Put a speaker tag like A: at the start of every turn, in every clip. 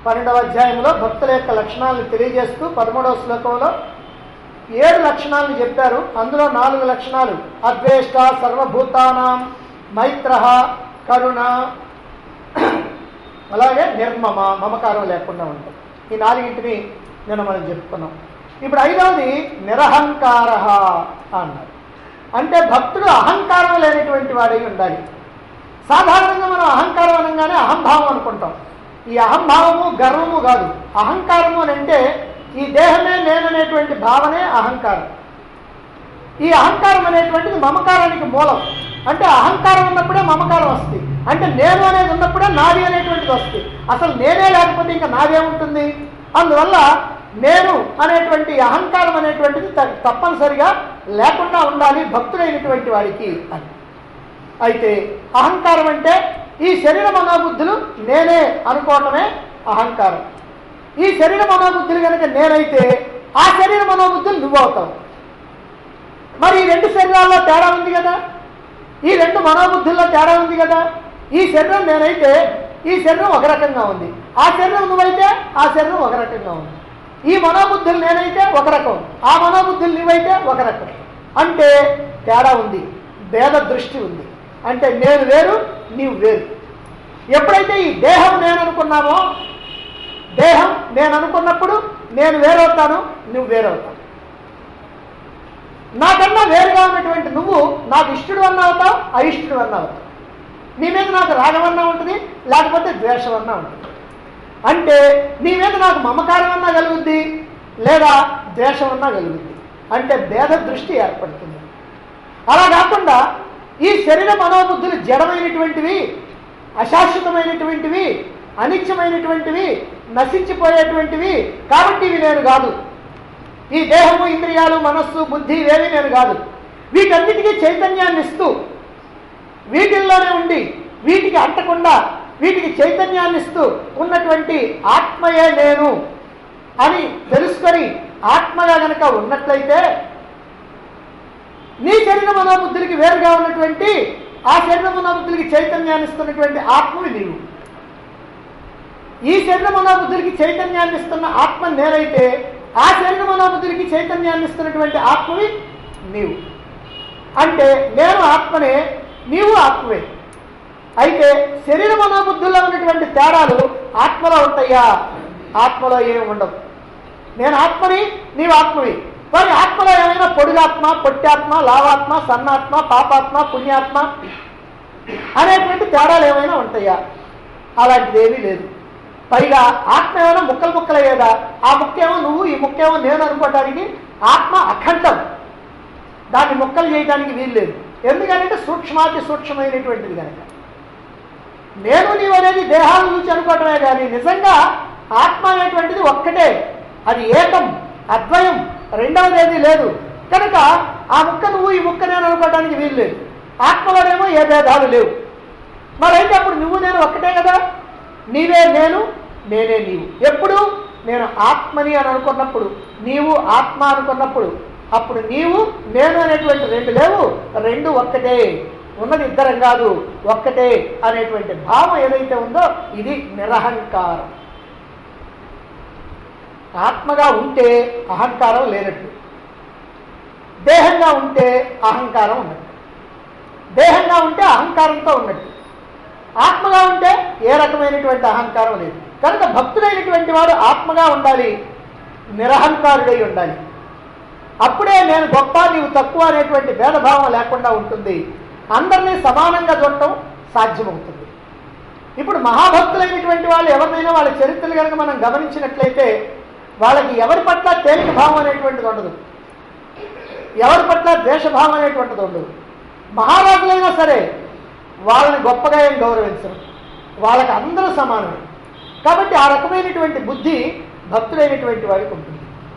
A: పన్నెండవ అధ్యాయంలో భక్తుల యొక్క లక్షణాలను తెలియజేస్తూ పదమూడవ శ్లోకంలో ఏడు లక్షణాలను చెప్పారు అందులో నాలుగు లక్షణాలు అద్వేష్ట సర్వభూతానాం మైత్ర కరుణ అలాగే నిర్మమ మమకారం లేకుండా ఉంటుంది ఈ నాలుగింటిని నేను మనం చెప్పుకున్నాం ఇప్పుడు ఐదవది నిరహంకార అన్నారు అంటే భక్తుడు అహంకారం లేనటువంటి వాడై ఉండాలి సాధారణంగా మనం అహంకారం అనగానే అహంభావం అనుకుంటాం ఈ అహంభావము గర్వము కాదు అహంకారము అని అంటే ఈ దేహమే నేననేటువంటి భావనే అహంకారం ఈ అహంకారం అనేటువంటిది మమకారానికి మూలం అంటే అహంకారం ఉన్నప్పుడే మమకారం వస్తుంది అంటే నేను అనేది ఉన్నప్పుడే నాది అనేటువంటిది వస్తుంది అసలు నేనే లేకపోతే ఇంకా నాదేముంటుంది అందువల్ల నేను అనేటువంటి అహంకారం అనేటువంటిది త- తప్పనిసరిగా లేకుండా ఉండాలి భక్తుడైనటువంటి వాడికి అని అయితే అహంకారం అంటే ఈ శరీర మనోబుద్ధులు నేనే అనుకోవటమే అహంకారం ఈ శరీర మనోబుద్ధులు కనుక నేనైతే ఆ శరీర మనోబుద్ధులు నువ్వవుతావు మరి ఈ రెండు శరీరాల్లో తేడా ఉంది కదా ఈ రెండు మనోబుద్ధుల్లో తేడా ఉంది కదా ఈ శరీరం నేనైతే ఈ శరీరం ఒక రకంగా ఉంది ఆ శరీరం నువ్వైతే ఆ శరీరం ఒక రకంగా ఉంది ఈ మనోబుద్ధులు నేనైతే ఒక రకం ఆ మనోబుద్ధులు నీవైతే ఒక రకం అంటే తేడా ఉంది భేద దృష్టి ఉంది అంటే నేను వేరు నీవు వేరు ఎప్పుడైతే ఈ దేహం నేను అనుకున్నామో దేహం నేను అనుకున్నప్పుడు నేను వేరవుతాను నువ్వు వేరవుతావు నాకన్నా వేరుగా ఉన్నటువంటి నువ్వు నాకు ఇష్టడు అన్న అవుతావు అయిష్టుడు అన్న అవుతావు నీ మీద నాకు రాగమన్నా ఉంటుంది లేకపోతే ద్వేషం అన్నా ఉంటుంది అంటే నీ మీద నాకు మమకారం అన్నా కలుగుద్ది లేదా ద్వేషం అన్నా కలుగుద్ది అంటే భేద దృష్టి ఏర్పడుతుంది అలా కాకుండా ఈ శరీర మనోబుద్ధులు జడమైనటువంటివి అశాశ్వతమైనటువంటివి అనిత్యమైనటువంటివి నశించిపోయేటువంటివి కాబట్టి ఇవి నేను కాదు ఈ దేహము ఇంద్రియాలు మనస్సు బుద్ధి ఇవేవి నేను కాదు వీటన్నిటికీ చైతన్యాన్ని ఇస్తూ వీటిల్లోనే ఉండి వీటికి అంటకుండా వీటికి చైతన్యాన్ని ఇస్తూ ఉన్నటువంటి ఆత్మయే నేను అని తెలుసుకొని ఆత్మగా గనక ఉన్నట్లయితే నీ శరీర మనోబుద్ధులకి వేరుగా ఉన్నటువంటి ఆ శరీర మనోబుద్ధులకి చైతన్యాన్ని ఇస్తున్నటువంటి ఆత్మవి నీవు ఈ శరీర మనోబుద్ధులకి చైతన్యాన్ని ఇస్తున్న ఆత్మ నేనైతే ఆ శరీర మనోబుద్ధులకి చైతన్యాన్ని ఇస్తున్నటువంటి ఆత్మవి నీవు అంటే నేను ఆత్మనే నీవు ఆత్మవే అయితే శరీర మనోబుద్ధుల్లో ఉన్నటువంటి తేడాలు ఆత్మలో ఉంటాయా ఆత్మలో ఏమి ఉండవు నేను ఆత్మని నీవు ఆత్మవి మరి ఆత్మలో ఏమైనా పొడుగాత్మ పొట్టాత్మ లావాత్మ సన్నాత్మ పాపాత్మ పుణ్యాత్మ అనేటువంటి తేడాలు ఏమైనా ఉంటాయా అలాంటిది ఏమీ లేదు పైగా ఆత్మ ఏమైనా ముక్కలు ముక్కలయ్యేదా ఆ ముక్కేమో నువ్వు ఈ ముక్కేమో నేను అనుకోవటానికి ఆత్మ అఖండం దాన్ని ముక్కలు చేయడానికి వీలు లేదు ఎందుకంటే సూక్ష్మాతి సూక్ష్మమైనటువంటిది కనుక నేను నీవు అనేది దేహాలను చూసి అనుకోవటమే కానీ నిజంగా ఆత్మ అనేటువంటిది ఒక్కటే అది ఏకం అద్వయం రెండవది ఏది లేదు కనుక ఆ ముక్క నువ్వు ఈ ముక్క నేను అనుకోవడానికి వీలు లేదు ఆత్మలోనేమో ఏ భేదాలు లేవు మరి అయితే అప్పుడు నువ్వు నేను ఒక్కటే కదా నీవే నేను నేనే నీవు ఎప్పుడు నేను ఆత్మని అని అనుకున్నప్పుడు నీవు ఆత్మ అనుకున్నప్పుడు అప్పుడు నీవు నేను అనేటువంటి రెండు లేవు రెండు ఒక్కటే ఉన్నది ఇద్దరం కాదు ఒక్కటే అనేటువంటి భావం ఏదైతే ఉందో ఇది నిరహంకారం ఆత్మగా ఉంటే అహంకారం లేనట్టు దేహంగా ఉంటే అహంకారం ఉన్నట్టు దేహంగా ఉంటే అహంకారంతో ఉన్నట్టు ఆత్మగా ఉంటే ఏ రకమైనటువంటి అహంకారం లేదు కనుక భక్తుడైనటువంటి వాడు ఆత్మగా ఉండాలి నిరహంకారుడై ఉండాలి అప్పుడే నేను గొప్ప నీవు తక్కువ అనేటువంటి భేదభావం లేకుండా ఉంటుంది అందరినీ సమానంగా చూడటం సాధ్యమవుతుంది ఇప్పుడు మహాభక్తులైనటువంటి వాళ్ళు ఎవరినైనా వాళ్ళ చరిత్రలు కనుక మనం గమనించినట్లయితే వాళ్ళకి ఎవరి పట్ల తేలిక భావం అనేటువంటిది ఉండదు ఎవరి పట్ల ద్వేషభావం అనేటువంటిది ఉండదు మహారాజులైనా సరే వాళ్ళని గొప్పగా ఏం గౌరవించరు వాళ్ళకి అందరూ సమానమే కాబట్టి ఆ రకమైనటువంటి బుద్ధి భక్తుడైనటువంటి వాడికి ఉంటుంది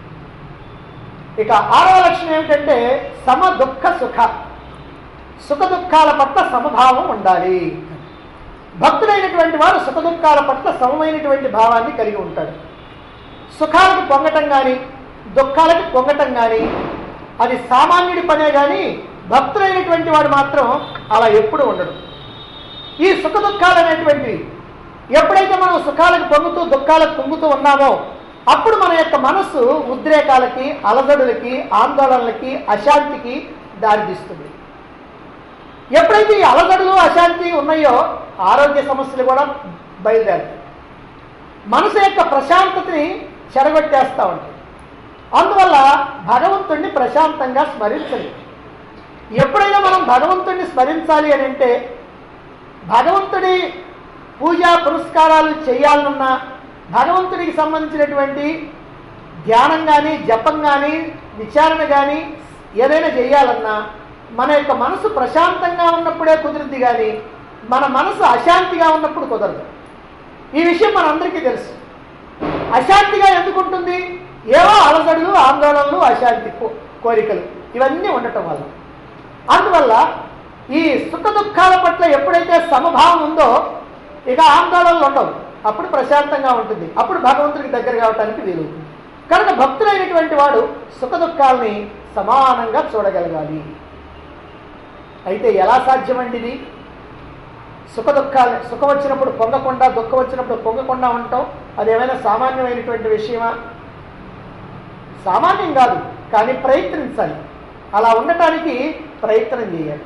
A: ఇక ఆరవ లక్షణం ఏమిటంటే సమ దుఃఖ సుఖ సుఖ దుఃఖాల పట్ల సమభావం ఉండాలి భక్తుడైనటువంటి వాడు సుఖ దుఃఖాల పట్ల సమమైనటువంటి భావాన్ని కలిగి ఉంటాడు సుఖాలకు పొంగటం కానీ దుఃఖాలకు పొంగటం కానీ అది సామాన్యుడి పనే కానీ భక్తుడైనటువంటి వాడు మాత్రం అలా ఎప్పుడు ఉండడు ఈ సుఖ దుఃఖాలు అనేటువంటివి ఎప్పుడైతే మనం సుఖాలకు పొంగుతూ దుఃఖాలకు పొంగుతూ ఉన్నామో అప్పుడు మన యొక్క మనస్సు ఉద్రేకాలకి అలజడులకి ఆందోళనలకి అశాంతికి దారితీస్తుంది ఎప్పుడైతే ఈ అలజడులు అశాంతి ఉన్నాయో ఆరోగ్య సమస్యలు కూడా బయలుదేరుతాయి మనసు యొక్క ప్రశాంతతని చెడగొట్టేస్తూ ఉంటాయి అందువల్ల భగవంతుణ్ణి ప్రశాంతంగా స్మరించండి ఎప్పుడైనా మనం భగవంతుణ్ణి స్మరించాలి అని అంటే భగవంతుడి పూజా పురస్కారాలు చేయాలన్నా భగవంతుడికి సంబంధించినటువంటి ధ్యానం కానీ జపం కానీ విచారణ కానీ ఏదైనా చేయాలన్నా మన యొక్క మనసు ప్రశాంతంగా ఉన్నప్పుడే కుదురుద్ది కానీ మన మనసు అశాంతిగా ఉన్నప్పుడు కుదరదు ఈ విషయం మనందరికీ తెలుసు అశాంతిగా ఎందుకు ఉంటుంది ఏవో అలసడులు ఆందోళనలు అశాంతి కో- కోరికలు ఇవన్నీ ఉండటం వల్ల అందువల్ల ఈ సుఖ దుఃఖాల పట్ల ఎప్పుడైతే సమభావం ఉందో ఇక ఆందోళనలు ఉండవు అప్పుడు ప్రశాంతంగా ఉంటుంది అప్పుడు భగవంతుడికి దగ్గర కావటానికి వీలవుతుంది కనుక భక్తులైనటువంటి వాడు సుఖ దుఃఖాలని సమానంగా చూడగలగాలి అయితే ఎలా సాధ్యమండి ఇది సుఖ దుఃఖాలు సుఖం వచ్చినప్పుడు పొంగకుండా దుఃఖం వచ్చినప్పుడు పొంగకుండా ఉండటం అదేమైనా సామాన్యమైనటువంటి విషయమా సామాన్యం కాదు కానీ ప్రయత్నించాలి అలా ఉండటానికి ప్రయత్నం చేయాలి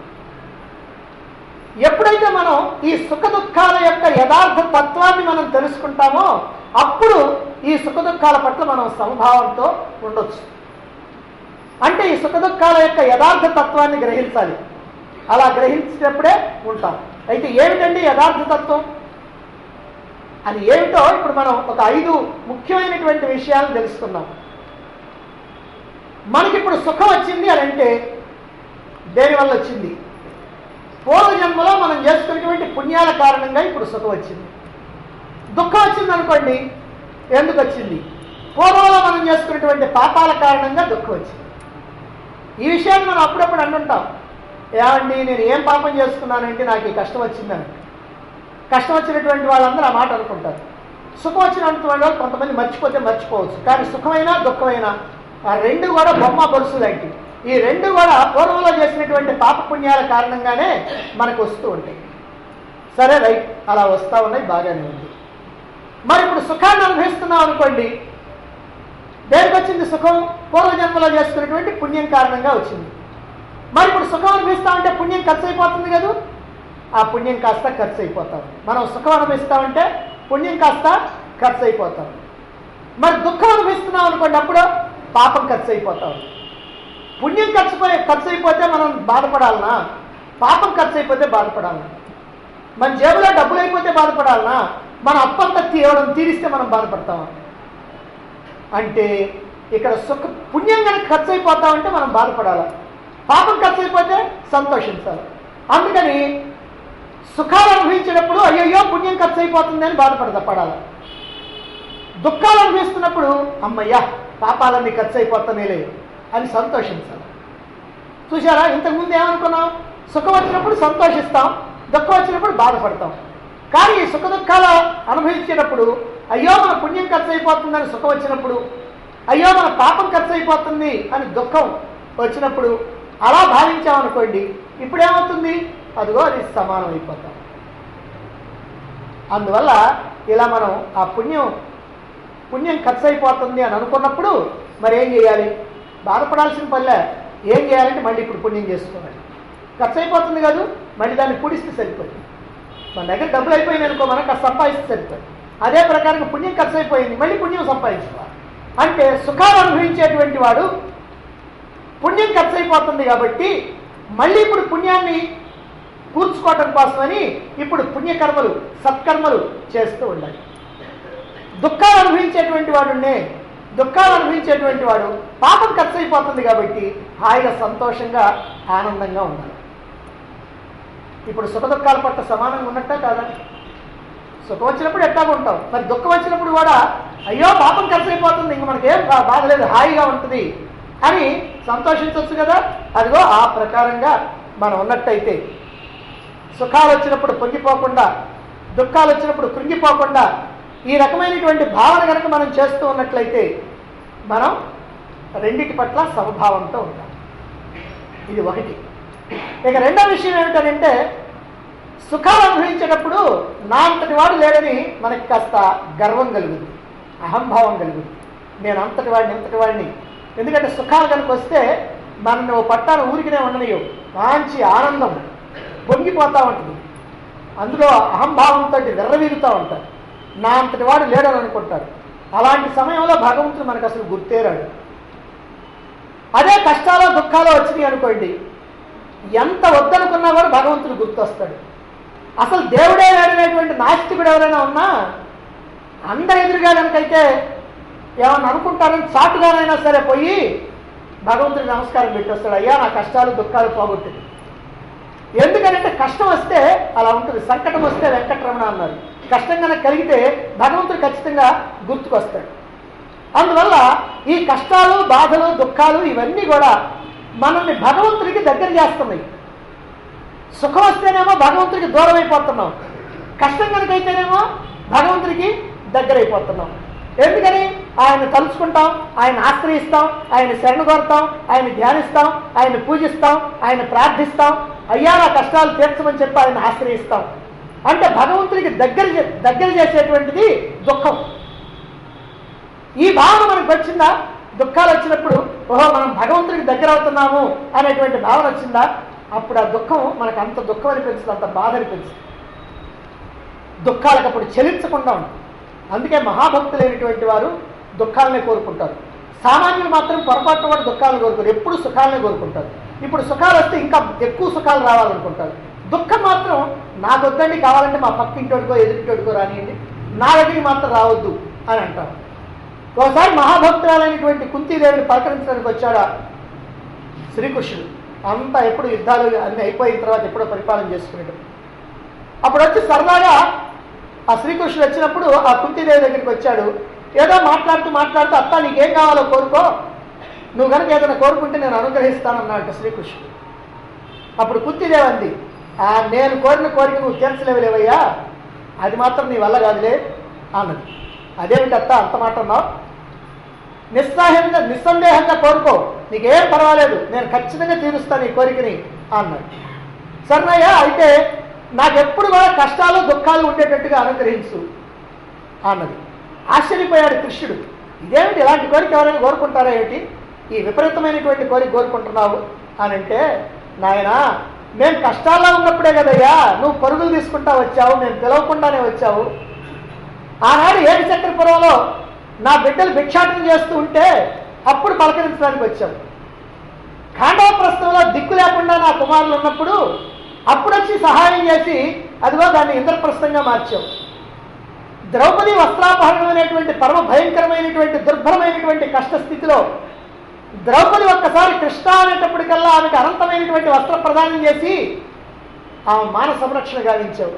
A: ఎప్పుడైతే మనం ఈ సుఖ దుఃఖాల యొక్క యథార్థ తత్వాన్ని మనం తెలుసుకుంటామో అప్పుడు ఈ సుఖ దుఃఖాల పట్ల మనం సమభావంతో ఉండొచ్చు అంటే ఈ సుఖ దుఃఖాల యొక్క యథార్థ తత్వాన్ని గ్రహించాలి అలా గ్రహించినప్పుడే ఉంటాం అయితే ఏమిటండి యథార్థ తత్వం అది ఏమిటో ఇప్పుడు మనం ఒక ఐదు ముఖ్యమైనటువంటి విషయాలు తెలుసుకున్నాం మనకిప్పుడు సుఖం వచ్చింది అని అంటే దేనివల్ల వచ్చింది పూర్వజన్మలో మనం చేసుకున్నటువంటి పుణ్యాల కారణంగా ఇప్పుడు సుఖం వచ్చింది దుఃఖం వచ్చింది అనుకోండి ఎందుకు వచ్చింది పూర్వంలో మనం చేసుకున్నటువంటి పాపాల కారణంగా దుఃఖం వచ్చింది ఈ విషయాన్ని మనం అప్పుడప్పుడు అంటుంటాం ఏమండి నేను ఏం పాపం చేసుకున్నానంటే నాకు ఈ కష్టం వచ్చిందని కష్టం వచ్చినటువంటి వాళ్ళందరూ ఆ మాట అనుకుంటారు సుఖం వచ్చినటువంటి వాళ్ళు కొంతమంది మర్చిపోతే మర్చిపోవచ్చు కానీ సుఖమైనా దుఃఖమైనా ఆ రెండు కూడా బొమ్మ బొలుసు లాంటివి ఈ రెండు కూడా పూర్వంలో చేసినటువంటి పాప పుణ్యాల కారణంగానే మనకు వస్తూ ఉంటాయి సరే రైట్ అలా వస్తూ ఉన్నాయి బాగానే ఉంది మరి ఇప్పుడు సుఖాన్ని అనుభవిస్తున్నాం అనుకోండి దేనికి వచ్చింది సుఖం పూర్వజన్మలో చేసుకున్నటువంటి పుణ్యం కారణంగా వచ్చింది మరి ఇప్పుడు సుఖం అనుభవిస్తామంటే పుణ్యం ఖర్చు అయిపోతుంది కదా ఆ పుణ్యం కాస్త ఖర్చు అయిపోతాం మనం సుఖం అనుభవిస్తామంటే పుణ్యం కాస్త ఖర్చు అయిపోతాం మరి దుఃఖం అనుభవిస్తున్నాం అనుకోండి అప్పుడు పాపం ఖర్చు అయిపోతాం పుణ్యం ఖర్చు పోయి- ఖర్చు అయిపోతే మనం బాధపడాలనా పాపం ఖర్చు అయిపోతే బాధపడాలనా మన జేబులో డబ్బులు అయిపోతే బాధపడాలనా మన అప్పంతా తీయడం తీరిస్తే మనం బాధపడతామా అంటే ఇక్కడ సుఖ పుణ్యం కనుక ఖర్చు అయిపోతామంటే మనం బాధపడాలి పాపం ఖర్చు అయిపోతే సంతోషించాలి అందుకని సుఖాలు అనుభవించేటప్పుడు అయ్యయ్యో పుణ్యం ఖర్చు అయిపోతుంది అని బాధపడదా పడాలి దుఃఖాలు అనుభవిస్తున్నప్పుడు అమ్మయ్యా పాపాలన్నీ ఖర్చు అయిపోతానేలే అని సంతోషించాలి చూసారా ఇంతకుముందు ఏమనుకున్నాం సుఖం వచ్చినప్పుడు సంతోషిస్తాం దుఃఖం వచ్చినప్పుడు బాధపడతాం కానీ ఈ సుఖ దుఃఖాలు అనుభవించేటప్పుడు అయ్యో మన పుణ్యం ఖర్చు అయిపోతుందని సుఖం వచ్చినప్పుడు అయ్యో మన పాపం ఖర్చు అయిపోతుంది అని దుఃఖం వచ్చినప్పుడు అలా భావించామనుకోండి ఇప్పుడు ఏమవుతుంది అదిగో అది సమానం అయిపోతాం అందువల్ల ఇలా మనం ఆ పుణ్యం పుణ్యం ఖర్చు అయిపోతుంది అని అనుకున్నప్పుడు మరి ఏం చేయాలి బాధపడాల్సిన పనిలే ఏం చేయాలంటే మళ్ళీ ఇప్పుడు పుణ్యం చేసుకోవాలి ఖర్చు అయిపోతుంది కాదు మళ్ళీ దాన్ని కూడిస్తే సరిపోతుంది మన దగ్గర డబ్బులు అయిపోయింది అనుకో మనం కాస్త సంపాదిస్తే సరిపోతుంది అదే ప్రకారంగా పుణ్యం ఖర్చు అయిపోయింది మళ్ళీ పుణ్యం సంపాదించుకోవాలి అంటే సుఖాలు అనుభవించేటువంటి వాడు పుణ్యం ఖర్చు అయిపోతుంది కాబట్టి మళ్ళీ ఇప్పుడు పుణ్యాన్ని కూర్చుకోవటం కోసమని ఇప్పుడు పుణ్యకర్మలు సత్కర్మలు చేస్తూ ఉండాలి దుఃఖాలు అనుభవించేటువంటి వాడునే దుఃఖాలు అనుభవించేటువంటి వాడు పాపం ఖర్చు అయిపోతుంది కాబట్టి హాయిగా సంతోషంగా ఆనందంగా ఉండాలి ఇప్పుడు సుఖ దుఃఖాల పట్ల సమానంగా ఉన్నట్ట కాదా సుఖం వచ్చినప్పుడు ఎట్లా ఉంటాం మరి దుఃఖం వచ్చినప్పుడు కూడా అయ్యో పాపం ఖర్చు అయిపోతుంది ఇంక మనకేం బా- బాధ లేదు హాయిగా ఉంటుంది అని సంతోషించవచ్చు కదా అదిగో ఆ ప్రకారంగా మనం ఉన్నట్టయితే సుఖాలు వచ్చినప్పుడు పొంగిపోకుండా దుఃఖాలు వచ్చినప్పుడు కృంగిపోకుండా ఈ రకమైనటువంటి భావన కనుక మనం చేస్తూ ఉన్నట్లయితే మనం రెండిటి పట్ల సమభావంతో ఉంటాం ఇది ఒకటి ఇక రెండో విషయం ఏమిటంటే సుఖాలు అనుభవించేటప్పుడు నా అంతటి వాడు లేడని మనకి కాస్త గర్వం కలుగుతుంది అహంభావం కలుగుతుంది నేను అంతటి వాడిని ఇంతటి వాడిని ఎందుకంటే సుఖాలు కనుక వస్తే మన ఓ పట్టాన ఊరికినే ఉండనియో మంచి ఆనందం పొంగిపోతూ ఉంటుంది అందులో అహంభావంతో విర్రవీగుతూ ఉంటారు నా అంతటి వాడు లేడని అనుకుంటారు అలాంటి సమయంలో భగవంతుడు మనకు అసలు గుర్తేరాడు అదే కష్టాలు దుఃఖాలు వచ్చినాయి అనుకోండి ఎంత వద్దనుకున్నా కూడా భగవంతుడు గుర్తొస్తాడు అసలు దేవుడే లేడనేటువంటి నాస్తికుడు ఎవరైనా ఉన్నా అందరి ఎదురుగా కనుకైతే ఏమన్నా అనుకుంటారని చాటుగానైనా సరే పోయి భగవంతుడికి నమస్కారం పెట్టేస్తాడు అయ్యా నా కష్టాలు దుఃఖాలు పోగొట్టింది ఎందుకంటే కష్టం వస్తే అలా ఉంటుంది సంకటం వస్తే వెంకటరమణ అన్నారు కష్టం కనుక కలిగితే భగవంతుడు ఖచ్చితంగా గుర్తుకొస్తాడు అందువల్ల ఈ కష్టాలు బాధలు దుఃఖాలు ఇవన్నీ కూడా మనల్ని భగవంతుడికి దగ్గర చేస్తున్నాయి సుఖం వస్తేనేమో భగవంతుడికి దూరం అయిపోతున్నాం కష్టం కనుకైతేనేమో భగవంతుడికి దగ్గర అయిపోతున్నాం ఎందుకని ఆయన తలుచుకుంటాం ఆయన ఆశ్రయిస్తాం ఆయన శరణు కోరుతాం ఆయన ధ్యానిస్తాం ఆయన పూజిస్తాం ఆయన ప్రార్థిస్తాం అయ్యా నా కష్టాలు తీర్చమని చెప్పి ఆయన ఆశ్రయిస్తాం అంటే భగవంతుడికి దగ్గర చే- దగ్గర చేసేటువంటిది దుఃఖం ఈ భావన మనకు వచ్చిందా దుఃఖాలు వచ్చినప్పుడు ఓహో మనం భగవంతుడికి దగ్గర అవుతున్నాము అనేటువంటి భావన వచ్చిందా అప్పుడు ఆ దుఃఖం మనకు అంత దుఃఖం అనిపించదు అంత బాధ అనిపించదు దుఃఖాలకు అప్పుడు చెలించకుండా ఉంటుంది అందుకే మహాభక్తులైనటువంటి వారు దుఃఖాలనే కోరుకుంటారు సామాన్యులు మాత్రం పొరపాటున కూడా దుఃఖాలను కోరుకోరు ఎప్పుడు సుఖాలనే కోరుకుంటారు ఇప్పుడు సుఖాలు వస్తే ఇంకా ఎక్కువ సుఖాలు రావాలనుకుంటారు దుఃఖం మాత్రం నాకు వద్దండి కావాలంటే మా పక్కింటోడికో ఎదుటింటోడికో రానియండి నా దగ్గరికి మాత్రం రావద్దు అని అంటారు ఒకసారి మహాభక్తురాలైనటువంటి కుంతీదేవిని పలకరించడానికి వచ్చాడా శ్రీకృష్ణుడు అంతా ఎప్పుడు యుద్ధాలు అన్ని అయిపోయిన తర్వాత ఎప్పుడో పరిపాలన చేసుకునేటప్పుడు అప్పుడు వచ్చి సరదాగా ఆ శ్రీకృష్ణుడు వచ్చినప్పుడు ఆ కుంతీదేవి దగ్గరికి వచ్చాడు ఏదో మాట్లాడుతూ మాట్లాడుతూ అత్త నీకేం కావాలో కోరుకో నువ్వు కనుక ఏదైనా కోరుకుంటే నేను అనుగ్రహిస్తానన్నాడు శ్రీకృష్ణుడు అప్పుడు కుంతీదేవి అంది ఆ నేను కోరిన కోరిక నువ్వు తీర్చలేవులేవయ్యా అది మాత్రం నీ వల్ల కాదులే అన్నది అదేమిటి అత్త అంత మాట అన్నావు నిస్సందేహంగా నిస్సందేహంగా కోరుకో నీకేం పర్వాలేదు నేను ఖచ్చితంగా తీరుస్తాను ఈ కోరికని అన్నాడు సరేనయ్యా అయితే నాకెప్పుడు కూడా కష్టాలు దుఃఖాలు ఉండేటట్టుగా అనుగ్రహించు అన్నది ఆశ్చర్యపోయాడు కృష్ణుడు ఇదేమిటి ఇలాంటి కోరిక ఎవరైనా కోరుకుంటారా ఏమిటి ఈ విపరీతమైనటువంటి కోరిక కోరుకుంటున్నావు అని అంటే నాయనా మేము కష్టాల్లో ఉన్నప్పుడే కదయ్యా నువ్వు పరుగులు తీసుకుంటా వచ్చావు మేము పిలవకుండానే వచ్చావు ఆనాడు ఏడు చక్రపురంలో నా బిడ్డలు భిక్షాటన చేస్తూ ఉంటే అప్పుడు పలకరించడానికి వచ్చావు ఖాండవ ప్రశ్నలో దిక్కు లేకుండా నా కుమారులు ఉన్నప్పుడు అప్పుడు వచ్చి సహాయం చేసి అదిగో దాన్ని ఇంద్రప్రస్థంగా మార్చావు ద్రౌపది వస్త్రాపహరణం అనేటువంటి పరమ భయంకరమైనటువంటి దుర్భరమైనటువంటి కష్టస్థితిలో ద్రౌపది ఒక్కసారి కృష్ణ అనేటప్పటికల్లా ఆమెకు అనంతమైనటువంటి వస్త్ర ప్రదానం చేసి ఆమె మాన సంరక్షణ గావించావు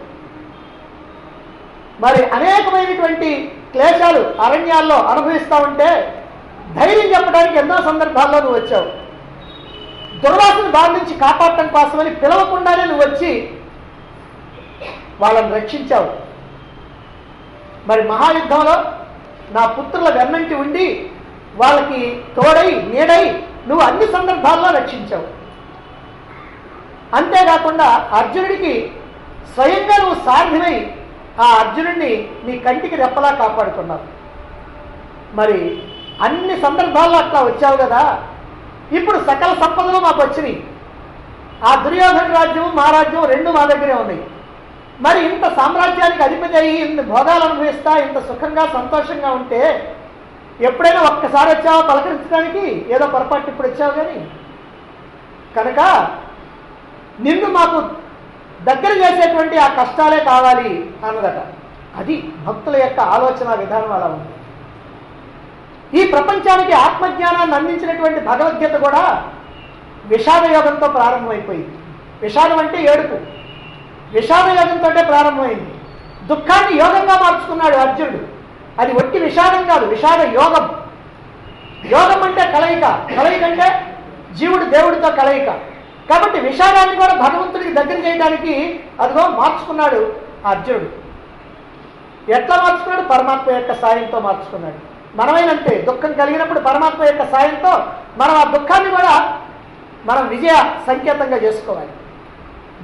A: మరి అనేకమైనటువంటి క్లేశాలు అరణ్యాల్లో అనుభవిస్తా ఉంటే ధైర్యం చెప్పడానికి ఎన్నో సందర్భాల్లో నువ్వు వచ్చావు దుర్వాసన బారి నుంచి కాపాడటం కోసమని పిలవకుండానే నువ్వు వచ్చి వాళ్ళని రక్షించావు మరి మహాయుద్ధంలో నా పుత్రుల వెన్నంటి ఉండి వాళ్ళకి తోడై నీడై నువ్వు అన్ని సందర్భాల్లో రక్షించావు అంతేకాకుండా అర్జునుడికి స్వయంగా నువ్వు సాధ్యమై ఆ అర్జునుడిని నీ కంటికి రెప్పలా కాపాడుకున్నావు మరి అన్ని సందర్భాల్లో అట్లా వచ్చావు కదా ఇప్పుడు సకల సంపదలు మాకు వచ్చినాయి ఆ దుర్యోధన రాజ్యం మా రాజ్యం రెండు మా దగ్గరే ఉన్నాయి మరి ఇంత సామ్రాజ్యానికి అధిపతి అయ్యి ఇన్ని భోగాలు అనుభవిస్తా ఇంత సుఖంగా సంతోషంగా ఉంటే ఎప్పుడైనా ఒక్కసారి వచ్చావా పలకరించడానికి ఏదో పొరపాటు ఇప్పుడు వచ్చావు కానీ కనుక నిన్ను మాకు దగ్గర చేసేటువంటి ఆ కష్టాలే కావాలి అన్నదట అది భక్తుల యొక్క ఆలోచన విధానం అలా ఉంది ఈ ప్రపంచానికి ఆత్మజ్ఞానాన్ని అందించినటువంటి భగవద్గీత కూడా విషాద యోగంతో ప్రారంభమైపోయింది విషాదం అంటే ఏడుపు విషాద యోగంతో ప్రారంభమైంది దుఃఖాన్ని యోగంగా మార్చుకున్నాడు అర్జునుడు అది ఒట్టి విషాదం కాదు విషాద యోగం యోగం అంటే కలయిక కలయిక అంటే జీవుడు దేవుడితో కలయిక కాబట్టి విషాదాన్ని కూడా భగవంతుడికి దగ్గర చేయడానికి అదిగో మార్చుకున్నాడు ఆ అర్జునుడు ఎట్లా మార్చుకున్నాడు పరమాత్మ యొక్క సాయంతో మార్చుకున్నాడు మనమైనంతే దుఃఖం కలిగినప్పుడు పరమాత్మ యొక్క సాయంతో మనం ఆ దుఃఖాన్ని కూడా మనం విజయ సంకేతంగా చేసుకోవాలి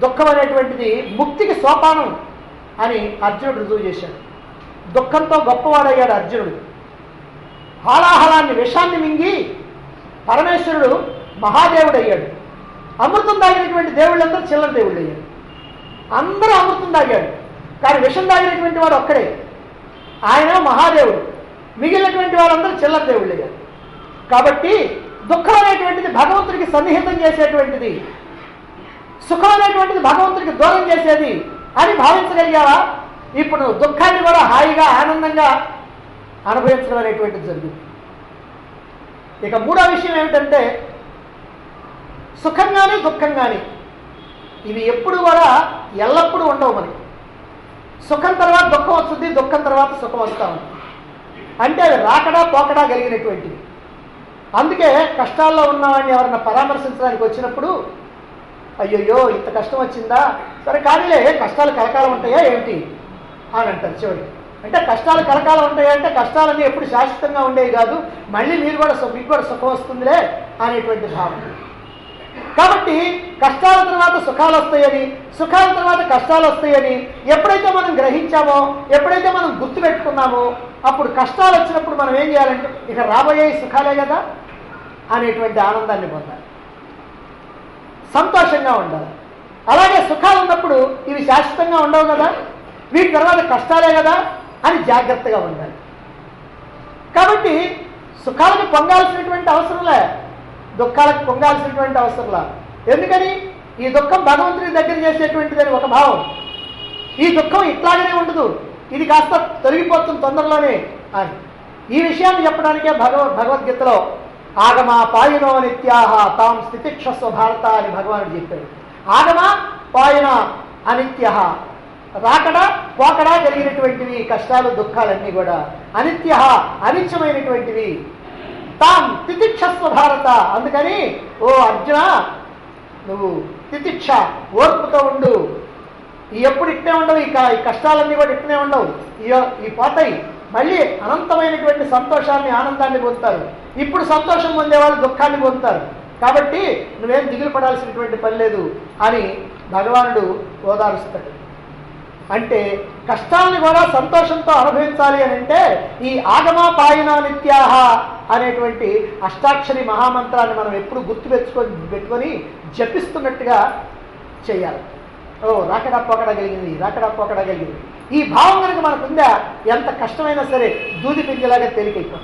A: దుఃఖం అనేటువంటిది ముక్తికి సోపానం అని అర్జునుడు రుజువు చేశాడు దుఃఖంతో గొప్పవాడయ్యాడు అర్జునుడు హాలాహలాన్ని విషాన్ని మింగి పరమేశ్వరుడు మహాదేవుడయ్యాడు అమృతం తాగినటువంటి దేవుళ్ళందరూ చిల్లర దేవుళ్ళు అయ్యాడు అందరూ అమృతం తాగాడు కానీ విషం తాగినటువంటి వాడు ఒక్కడే ఆయన మహాదేవుడు మిగిలినటువంటి వాళ్ళందరూ చిల్లర దేవుళ్ళు అయ్యారు కాబట్టి దుఃఖం అనేటువంటిది భగవంతుడికి సన్నిహితం చేసేటువంటిది సుఖం అనేటువంటిది భగవంతుడికి దూరం చేసేది అని భావించగలిగావా ఇప్పుడు దుఃఖాన్ని కూడా హాయిగా ఆనందంగా అనుభవించడం అనేటువంటిది జరిగింది ఇక మూడో విషయం ఏమిటంటే సుఖం కానీ దుఃఖం కానీ ఇవి ఎప్పుడు కూడా ఎల్లప్పుడూ ఉండవు మనకి సుఖం తర్వాత దుఃఖం వస్తుంది దుఃఖం తర్వాత సుఖం వస్తూ ఉంది అంటే అవి రాకడా పోకడా కలిగినటువంటివి అందుకే కష్టాల్లో ఉన్నవాడిని ఎవరన్నా పరామర్శించడానికి వచ్చినప్పుడు అయ్యయ్యో ఇంత కష్టం వచ్చిందా సరే కానీలే కష్టాలు కలకాలం ఉంటాయా ఏమిటి అని అంటారు చివరికి అంటే కష్టాలు కలకాలం ఉంటాయా అంటే కష్టాలన్నీ ఎప్పుడు శాశ్వతంగా ఉండేవి కాదు మళ్ళీ మీరు కూడా సు- మీకు కూడా సుఖం వస్తుందిలే అనేటువంటి భావన కాబట్టి కష్టాల తర్వాత సుఖాలు వస్తాయని సుఖాల తర్వాత కష్టాలు వస్తాయని ఎప్పుడైతే మనం గ్రహించామో ఎప్పుడైతే మనం గుర్తుపెట్టుకున్నామో అప్పుడు కష్టాలు వచ్చినప్పుడు మనం ఏం చేయాలంటే ఇక రాబోయే ఈ సుఖాలే కదా అనేటువంటి ఆనందాన్ని పొందాలి సంతోషంగా ఉండాలి అలాగే సుఖాలు ఉన్నప్పుడు ఇవి శాశ్వతంగా ఉండవు కదా వీటి తర్వాత కష్టాలే కదా అని జాగ్రత్తగా ఉండాలి కాబట్టి సుఖాలకు పొంగాల్సినటువంటి అవసరంలే దుఃఖాలకు పొంగాల్సినటువంటి అవసరంలా ఎందుకని ఈ దుఃఖం భగవంతుని దగ్గర చేసేటువంటిదని ఒక భావం ఈ దుఃఖం ఇట్లాగనే ఉండదు ఇది కాస్త తొలగిపోతుంది తొందరలోనే అని ఈ విషయాన్ని చెప్పడానికే భగవ భగవద్గీతలో ఆగమ పాయునో నిత్యాహ తాం స్థితిక్షస్వ భారత అని భగవానుడు చెప్పాడు ఆగమ పాయున అనిత్య రాకడా పోకడా కలిగినటువంటివి కష్టాలు దుఃఖాలన్నీ కూడా అనిత్య అనిత్యమైనటువంటివి తాం తితిక్షస్వ భారత అందుకని ఓ అర్జున నువ్వు తితిక్ష ఓర్పుతో ఉండు ఈ ఎప్పుడు ఇట్నే ఉండవు ఈ క- ఈ కష్టాలన్నీ కూడా ఇట్నే ఉండవు ఈ ఈ పోతాయి మళ్ళీ అనంతమైనటువంటి సంతోషాన్ని ఆనందాన్ని పొందుతారు ఇప్పుడు సంతోషం పొందేవాళ్ళు దుఃఖాన్ని పొందుతారు కాబట్టి నువ్వేం దిగులు పడాల్సినటువంటి పని లేదు అని భగవానుడు ఓదారుస్తాడు అంటే కష్టాలను కూడా సంతోషంతో అనుభవించాలి అని అంటే ఈ ఆగమా పాయన నిత్యాహ అనేటువంటి అష్టాక్షరి మహామంత్రాన్ని మనం ఎప్పుడు గుర్తు పెట్టుకొని పెట్టుకొని జపిస్తున్నట్టుగా చేయాలి ఓ రాకడా పోకడా కలిగింది రాకడా పోకడా కలిగింది ఈ భావం కనుక మనకుందా ఎంత కష్టమైనా సరే దూది పింజలాగా తేలికైపోతుంది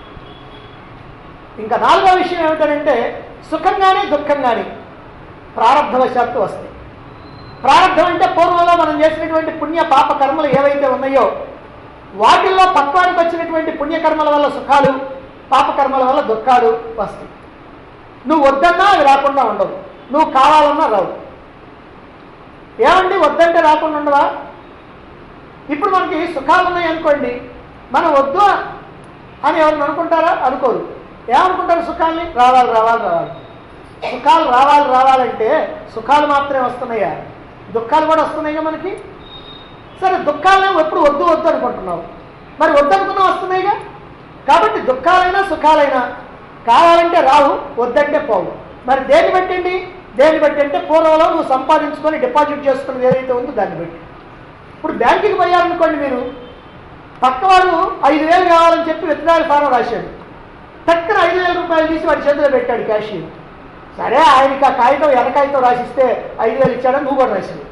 A: ఇంకా నాలుగో విషయం ఏమిటంటే సుఖం కానీ దుఃఖం కానీ ప్రారంభవశాత్తు వస్తాయి ప్రారంభం అంటే పూర్వంలో మనం చేసినటువంటి పుణ్య పాప కర్మలు ఏవైతే ఉన్నాయో వాటిల్లో పక్వానికి వచ్చినటువంటి పుణ్యకర్మల వల్ల సుఖాలు పాపకర్మల వల్ల దుఃఖాలు వస్తాయి నువ్వు వద్దన్నా అవి రాకుండా ఉండవు నువ్వు కావాలన్నా రావు ఏమండి వద్దంటే రాకుండా ఉండవా ఇప్పుడు మనకి సుఖాలు ఉన్నాయి అనుకోండి మనం వద్దు అని ఎవరిని అనుకుంటారా అనుకోరు ఏమనుకుంటారు సుఖాల్ని రావాలి రావాలి రావాలి సుఖాలు రావాలి రావాలంటే సుఖాలు మాత్రమే వస్తున్నాయా దుఃఖాలు కూడా వస్తున్నాయిగా మనకి సరే దుఃఖాలను ఎప్పుడు వద్దు వద్దు అనుకుంటున్నావు మరి వద్దనుకున్నా వస్తున్నాయిగా కాబట్టి దుఃఖాలైనా సుఖాలైనా కావాలంటే రావు వద్దంటే పోవు మరి దేన్ని బట్టండి దేన్ని బట్టి అంటే పూర్వంలో నువ్వు సంపాదించుకొని డిపాజిట్ చేసుకున్నది ఏదైతే ఉందో దాన్ని బట్టి ఇప్పుడు బ్యాంకుకి పోయారనుకోండి మీరు పక్కవాడు ఐదు వేలు కావాలని చెప్పి విత్తనాలు ఫారం రాశాడు టక్కన ఐదు వేల రూపాయలు తీసి వాడి చేతిలో పెట్టాడు క్యాషియర్ సరే ఆయనకి ఆ కాగితం ఎర్ర కాగితం రాసిస్తే ఐదు వేలు ఇచ్చాడని నువ్వు కూడా రాశాడు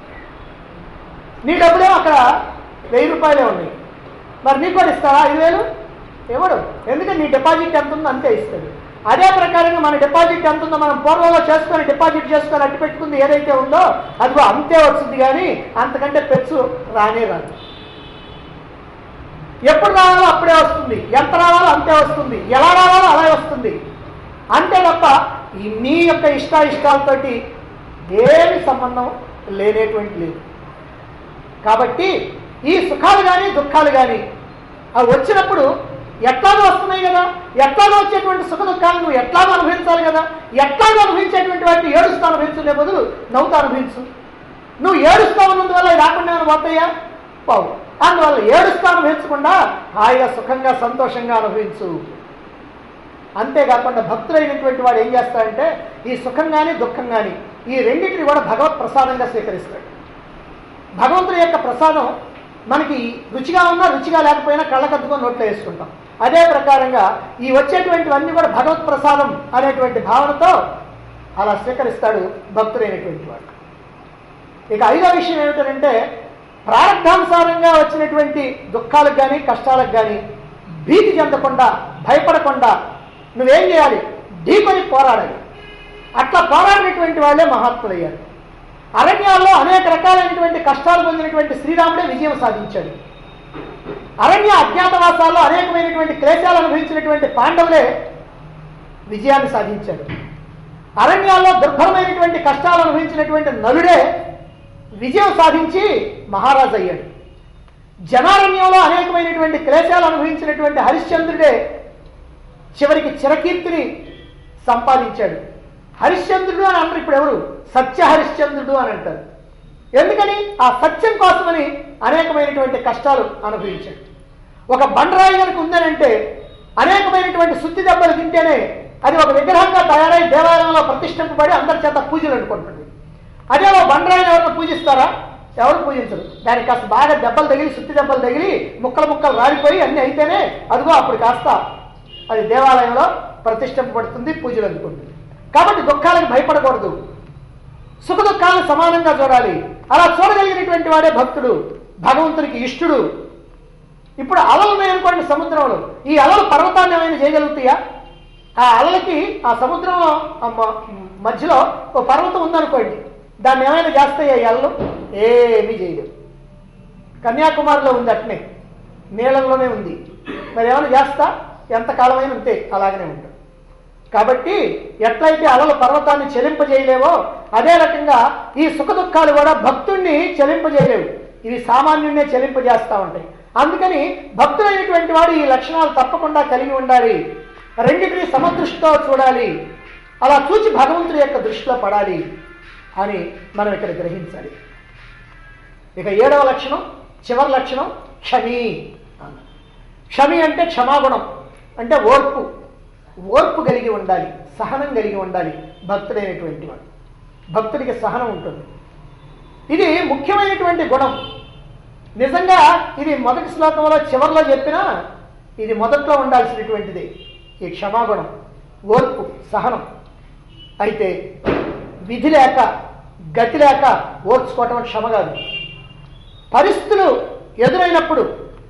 A: నీ డబ్బులేమో అక్కడ వెయ్యి రూపాయలే ఉన్నాయి మరి నీకు కూడా ఇస్తారా ఐదు వేలు ఇవ్వడు ఎందుకంటే నీ డిపాజిట్ ఎంత ఉందో అంతే ఇస్తాడు అదే ప్రకారంగా మన డిపాజిట్ ఎంత ఉందో మనం పూర్వంలో చేసుకొని డిపాజిట్ చేసుకొని అట్టు పెట్టుకుంది ఏదైతే ఉందో అదిగో అంతే వస్తుంది కానీ అంతకంటే పెచ్చు రానే రాదు ఎప్పుడు రావాలో అప్పుడే వస్తుంది ఎంత రావాలో అంతే వస్తుంది ఎలా రావాలో అలా వస్తుంది అంతే తప్ప ఈ నీ యొక్క ఇష్ట ఇష్టాలతోటి ఏమి సంబంధం లేనేటువంటి లేదు కాబట్టి ఈ సుఖాలు కానీ దుఃఖాలు కానీ అవి వచ్చినప్పుడు ఎట్లాగో వస్తున్నాయి కదా ఎట్లాగో వచ్చేటువంటి సుఖ దుఃఖాలు నువ్వు ఎట్లాగో అనుభవించాలి కదా ఎట్లాగో అనుభవించేటువంటి వాటిని ఏడుస్తూ అనుభవించుకునే బదులు నవ్వుతూ అనుభవించు నువ్వు ఏడుస్తూ ఉన్నందువల్ల ఇవి రాకుండా ఏమైనా పోతాయా పోవు అందువల్ల ఏడుస్తూ అనుభవించకుండా హాయిగా సుఖంగా సంతోషంగా అనుభవించు అంతేకాకుండా భక్తులైనటువంటి వాడు ఏం చేస్తాడంటే ఈ సుఖం కానీ దుఃఖం కానీ ఈ రెండింటిని కూడా భగవత్ ప్రసాదంగా స్వీకరిస్తాడు భగవంతుడి యొక్క ప్రసాదం మనకి రుచిగా ఉన్నా రుచిగా లేకపోయినా కళ్ళకద్దుకొని నోట్లో వేసుకుంటాం అదే ప్రకారంగా ఈ వచ్చేటువంటివన్నీ కూడా భగవత్ ప్రసాదం అనేటువంటి భావనతో అలా స్వీకరిస్తాడు భక్తుడైనటువంటి వాడు ఇక ఐదో విషయం ఏమిటంటే ప్రారంభానుసారంగా వచ్చినటువంటి దుఃఖాలకు కానీ కష్టాలకు కానీ భీతి చెందకుండా భయపడకుండా నువ్వేం చేయాలి ఢీకొని పోరాడాలి అట్లా పోరాడినటువంటి వాళ్ళే మహాత్ములయ్యారు అరణ్యాల్లో అనేక రకాలైనటువంటి కష్టాలు పొందినటువంటి శ్రీరాముడే విజయం సాధించాడు అరణ్య అజ్ఞాతవాసాల్లో అనేకమైనటువంటి క్లేశాలు అనుభవించినటువంటి పాండవులే విజయాన్ని సాధించారు అరణ్యాల్లో దుర్భరమైనటువంటి కష్టాలు అనుభవించినటువంటి నలుడే విజయం సాధించి మహారాజు అయ్యాడు జనారణ్యంలో అనేకమైనటువంటి క్లేశాలు అనుభవించినటువంటి హరిశ్చంద్రుడే చివరికి చిరకీర్తిని సంపాదించాడు హరిశ్చంద్రుడు అని అంటారు ఇప్పుడు ఎవరు సత్య హరిశ్చంద్రుడు అని అంటారు ఎందుకని ఆ సత్యం కోసమని అనేకమైనటువంటి కష్టాలు అనుభవించాడు ఒక బండరాయి కనుక ఉందనంటే అనేకమైనటువంటి శుద్ధి దెబ్బలు తింటేనే అది ఒక విగ్రహంగా తయారై దేవాలయంలో ప్రతిష్ఠింపబడి అందరి చేత పూజలు అనుకుంటుంది అదే ఓ బండరాయిని ఎవరిని పూజిస్తారా ఎవరు పూజించరు దానికి కాస్త బాగా దెబ్బలు తగిలి సుత్తి దెబ్బలు తగిలి ముక్కలు ముక్కలు రాలిపోయి అన్ని అయితేనే అదిగో అప్పుడు కాస్త అది దేవాలయంలో ప్రతిష్ఠింపబడుతుంది పూజలు అందుకుంటుంది కాబట్టి దుఃఖాలకు భయపడకూడదు సుఖ దుఃఖాలను సమానంగా చూడాలి అలా చూడగలిగినటువంటి వాడే భక్తుడు భగవంతునికి ఇష్టుడు ఇప్పుడు అలలు ఉన్నాయనుకోండి సముద్రంలో ఈ అలలు పర్వతాన్ని ఏమైనా చేయగలుగుతాయా ఆ అలలకి ఆ సముద్రంలో ఆ మ- మధ్యలో ఓ పర్వతం ఉందనుకోండి దాన్ని ఏమైనా చేస్తాయా ఈ అలలు ఏమీ చేయలేవు కన్యాకుమారిలో ఉంది అట్నే నీళ్ళల్లోనే ఉంది మరి ఏమైనా చేస్తా ఎంతకాలమైనా ఉంటే అలాగనే ఉంటుంది కాబట్టి ఎట్లయితే అలలు పర్వతాన్ని చెలింపజేయలేవో అదే రకంగా ఈ సుఖ దుఃఖాలు కూడా భక్తుణ్ణి చెలింపజేయలేవు ఇవి సామాన్యున్నే చెలింపజేస్తా ఉంటాయి అందుకని భక్తుడైనటువంటి వాడు ఈ లక్షణాలు తప్పకుండా కలిగి ఉండాలి రెండింటిని సమదృష్టితో చూడాలి అలా చూచి భగవంతుడి యొక్క దృష్టిలో పడాలి అని మనం ఇక్కడ గ్రహించాలి ఇక ఏడవ లక్షణం చివరి లక్షణం క్షమి అన్న. క్షమి అంటే క్షమాగుణం అంటే ఓర్పు ఓర్పు కలిగి ఉండాలి సహనం కలిగి ఉండాలి భక్తుడైనటువంటి వాడు భక్తుడికి సహనం ఉంటుంది ఇది ముఖ్యమైనటువంటి గుణం నిజంగా ఇది మొదటి శ్లోకంలో చివరిలో చెప్పినా ఇది మొదట్లో ఉండాల్సినటువంటిది ఈ క్షమాగుణం ఓర్పు సహనం అయితే విధి లేక గతి లేక ఓర్చుకోవటం క్షమ కాదు పరిస్థితులు ఎదురైనప్పుడు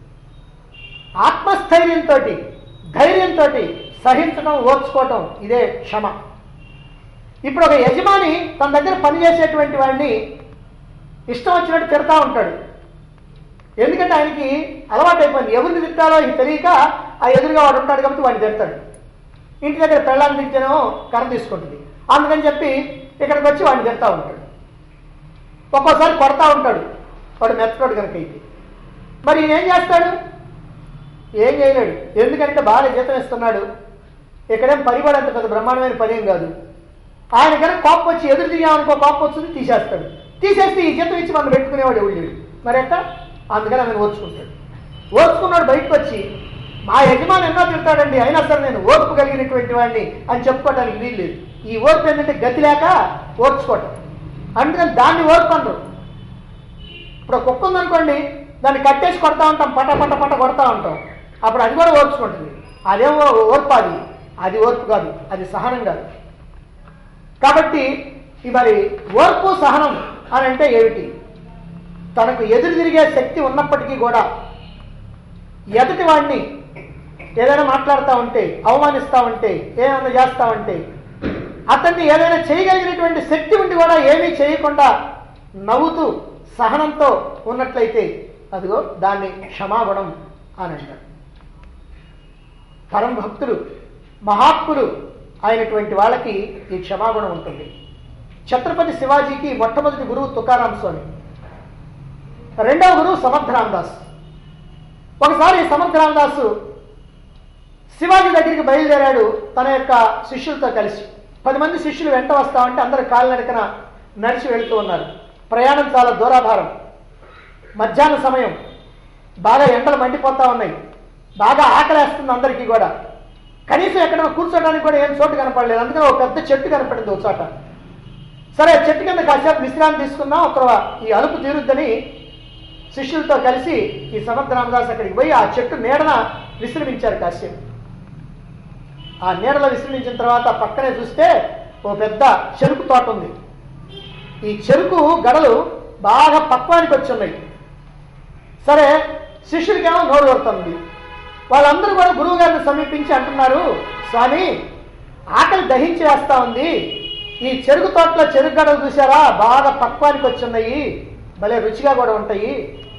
A: ఆత్మస్థైర్యంతో ధైర్యంతో సహించడం ఓర్చుకోవటం ఇదే క్షమ ఇప్పుడు ఒక యజమాని తన దగ్గర పనిచేసేటువంటి వాడిని ఇష్టం వచ్చినట్టు తిడతా ఉంటాడు ఎందుకంటే ఆయనకి అలవాటైపోయింది ఎవరిని తిట్టాలో ఇది తెలియక ఆ ఎదురుగా వాడు ఉంటాడు కాబట్టి వాడిని తిడతాడు ఇంటి దగ్గర పెళ్ళాన్ని తింటేనేమో కర్ర తీసుకుంటుంది అందుకని చెప్పి ఇక్కడికి వచ్చి వాడిని తిడతా ఉంటాడు ఒక్కోసారి కొడతా ఉంటాడు వాడు మెత్తడు కనుక అయితే మరి ఈయన ఏం చేస్తాడు ఏం చేయలేడు ఎందుకంటే బాగా జీతం ఇస్తున్నాడు ఇక్కడేం పరిపడంత పెద్ద బ్రహ్మాండమైన పని ఏం కాదు ఆయన కనుక కోపం వచ్చి ఎదురు దిగామనుకో కోపం వస్తుంది తీసేస్తాడు తీసేస్తే ఈ జీతం ఇచ్చి మనం పెట్టుకునేవాడు ఎవడు లేడు మరి ఎట్టా అందుకని ఆయన ఓర్చుకుంటాడు ఓర్చుకున్నాడు బయటకు వచ్చి మా యజమాని ఎన్నో తింటాడండి అయినా సరే నేను ఓర్పు కలిగినటువంటి వాడిని అని చెప్పుకోవడానికి వీలు లేదు ఈ ఓర్పు ఏంటంటే గతి లేక ఓర్చుకోవటం అందుకని దాన్ని ఓర్పు అనరు ఇప్పుడు ఒక కుక్క ఉందనుకోండి దాన్ని కట్టేసి కొడతా ఉంటాం పట పట పట కొడతా ఉంటాం అప్పుడు అది కూడా ఓర్చుకుంటుంది అదేమో ఓర్పు అది అది ఓర్పు కాదు అది సహనం కాదు కాబట్టి ఈ మరి ఓర్పు సహనం అని అంటే ఏమిటి తనకు ఎదురు తిరిగే శక్తి ఉన్నప్పటికీ కూడా ఎదుటి వాడిని ఏదైనా మాట్లాడుతూ ఉంటే అవమానిస్తూ ఉంటే ఏమైనా చేస్తూ ఉంటే అతన్ని ఏదైనా చేయగలిగినటువంటి శక్తి ఉండి కూడా ఏమీ చేయకుండా నవ్వుతూ సహనంతో ఉన్నట్లయితే అదిగో దాన్ని క్షమాగుణం అని అంటారు పరం భక్తులు మహాత్ములు అయినటువంటి వాళ్ళకి ఈ క్షమాగుణం ఉంటుంది ఛత్రపతి శివాజీకి మొట్టమొదటి గురువు తుకారాం స్వామి రెండవ గురువు సమర్థ రామదాస్ ఒకసారి సమర్థ రామదాసు శివాజీ దగ్గరికి బయలుదేరాడు తన యొక్క శిష్యులతో కలిసి పది మంది శిష్యులు వెంట వస్తా ఉంటే అందరు కాలినడకన నడిచి వెళ్తూ ఉన్నారు ప్రయాణం చాలా దూరాభారం మధ్యాహ్న సమయం బాగా ఎండలు మండిపోతా ఉన్నాయి బాగా ఆకలేస్తుంది అందరికీ కూడా కనీసం ఎక్కడ కూర్చోడానికి కూడా ఏం చోటు కనపడలేదు అందుకని ఒక పెద్ద చెట్టు కనపడింది ఒక చోట సరే చెట్టు కింద కాసేపు విశ్రాంతి తీసుకుందాం ఒక ఈ అలుపు తీరుద్దని శిష్యులతో కలిసి ఈ సమర్థ రామదాస్ అక్కడికి పోయి ఆ చెట్టు నీడన విశ్రమించారు కాసేపు ఆ నీడలో విశ్రమించిన తర్వాత పక్కనే చూస్తే ఓ పెద్ద చెరుకు తోట ఉంది ఈ చెరుకు గడలు బాగా పక్వానికి వచ్చి ఉన్నాయి సరే శిష్యుడికేమో నోరు కొడుతుంది వాళ్ళందరూ కూడా గురువు గారిని సమీపించి అంటున్నారు స్వామి ఆకలి దహించి వేస్తా ఉంది ఈ చెరుకు తోటలో చెరుకు గడలు చూసారా బాగా పక్వానికి వచ్చి ఉన్నాయి భలే రుచిగా కూడా ఉంటాయి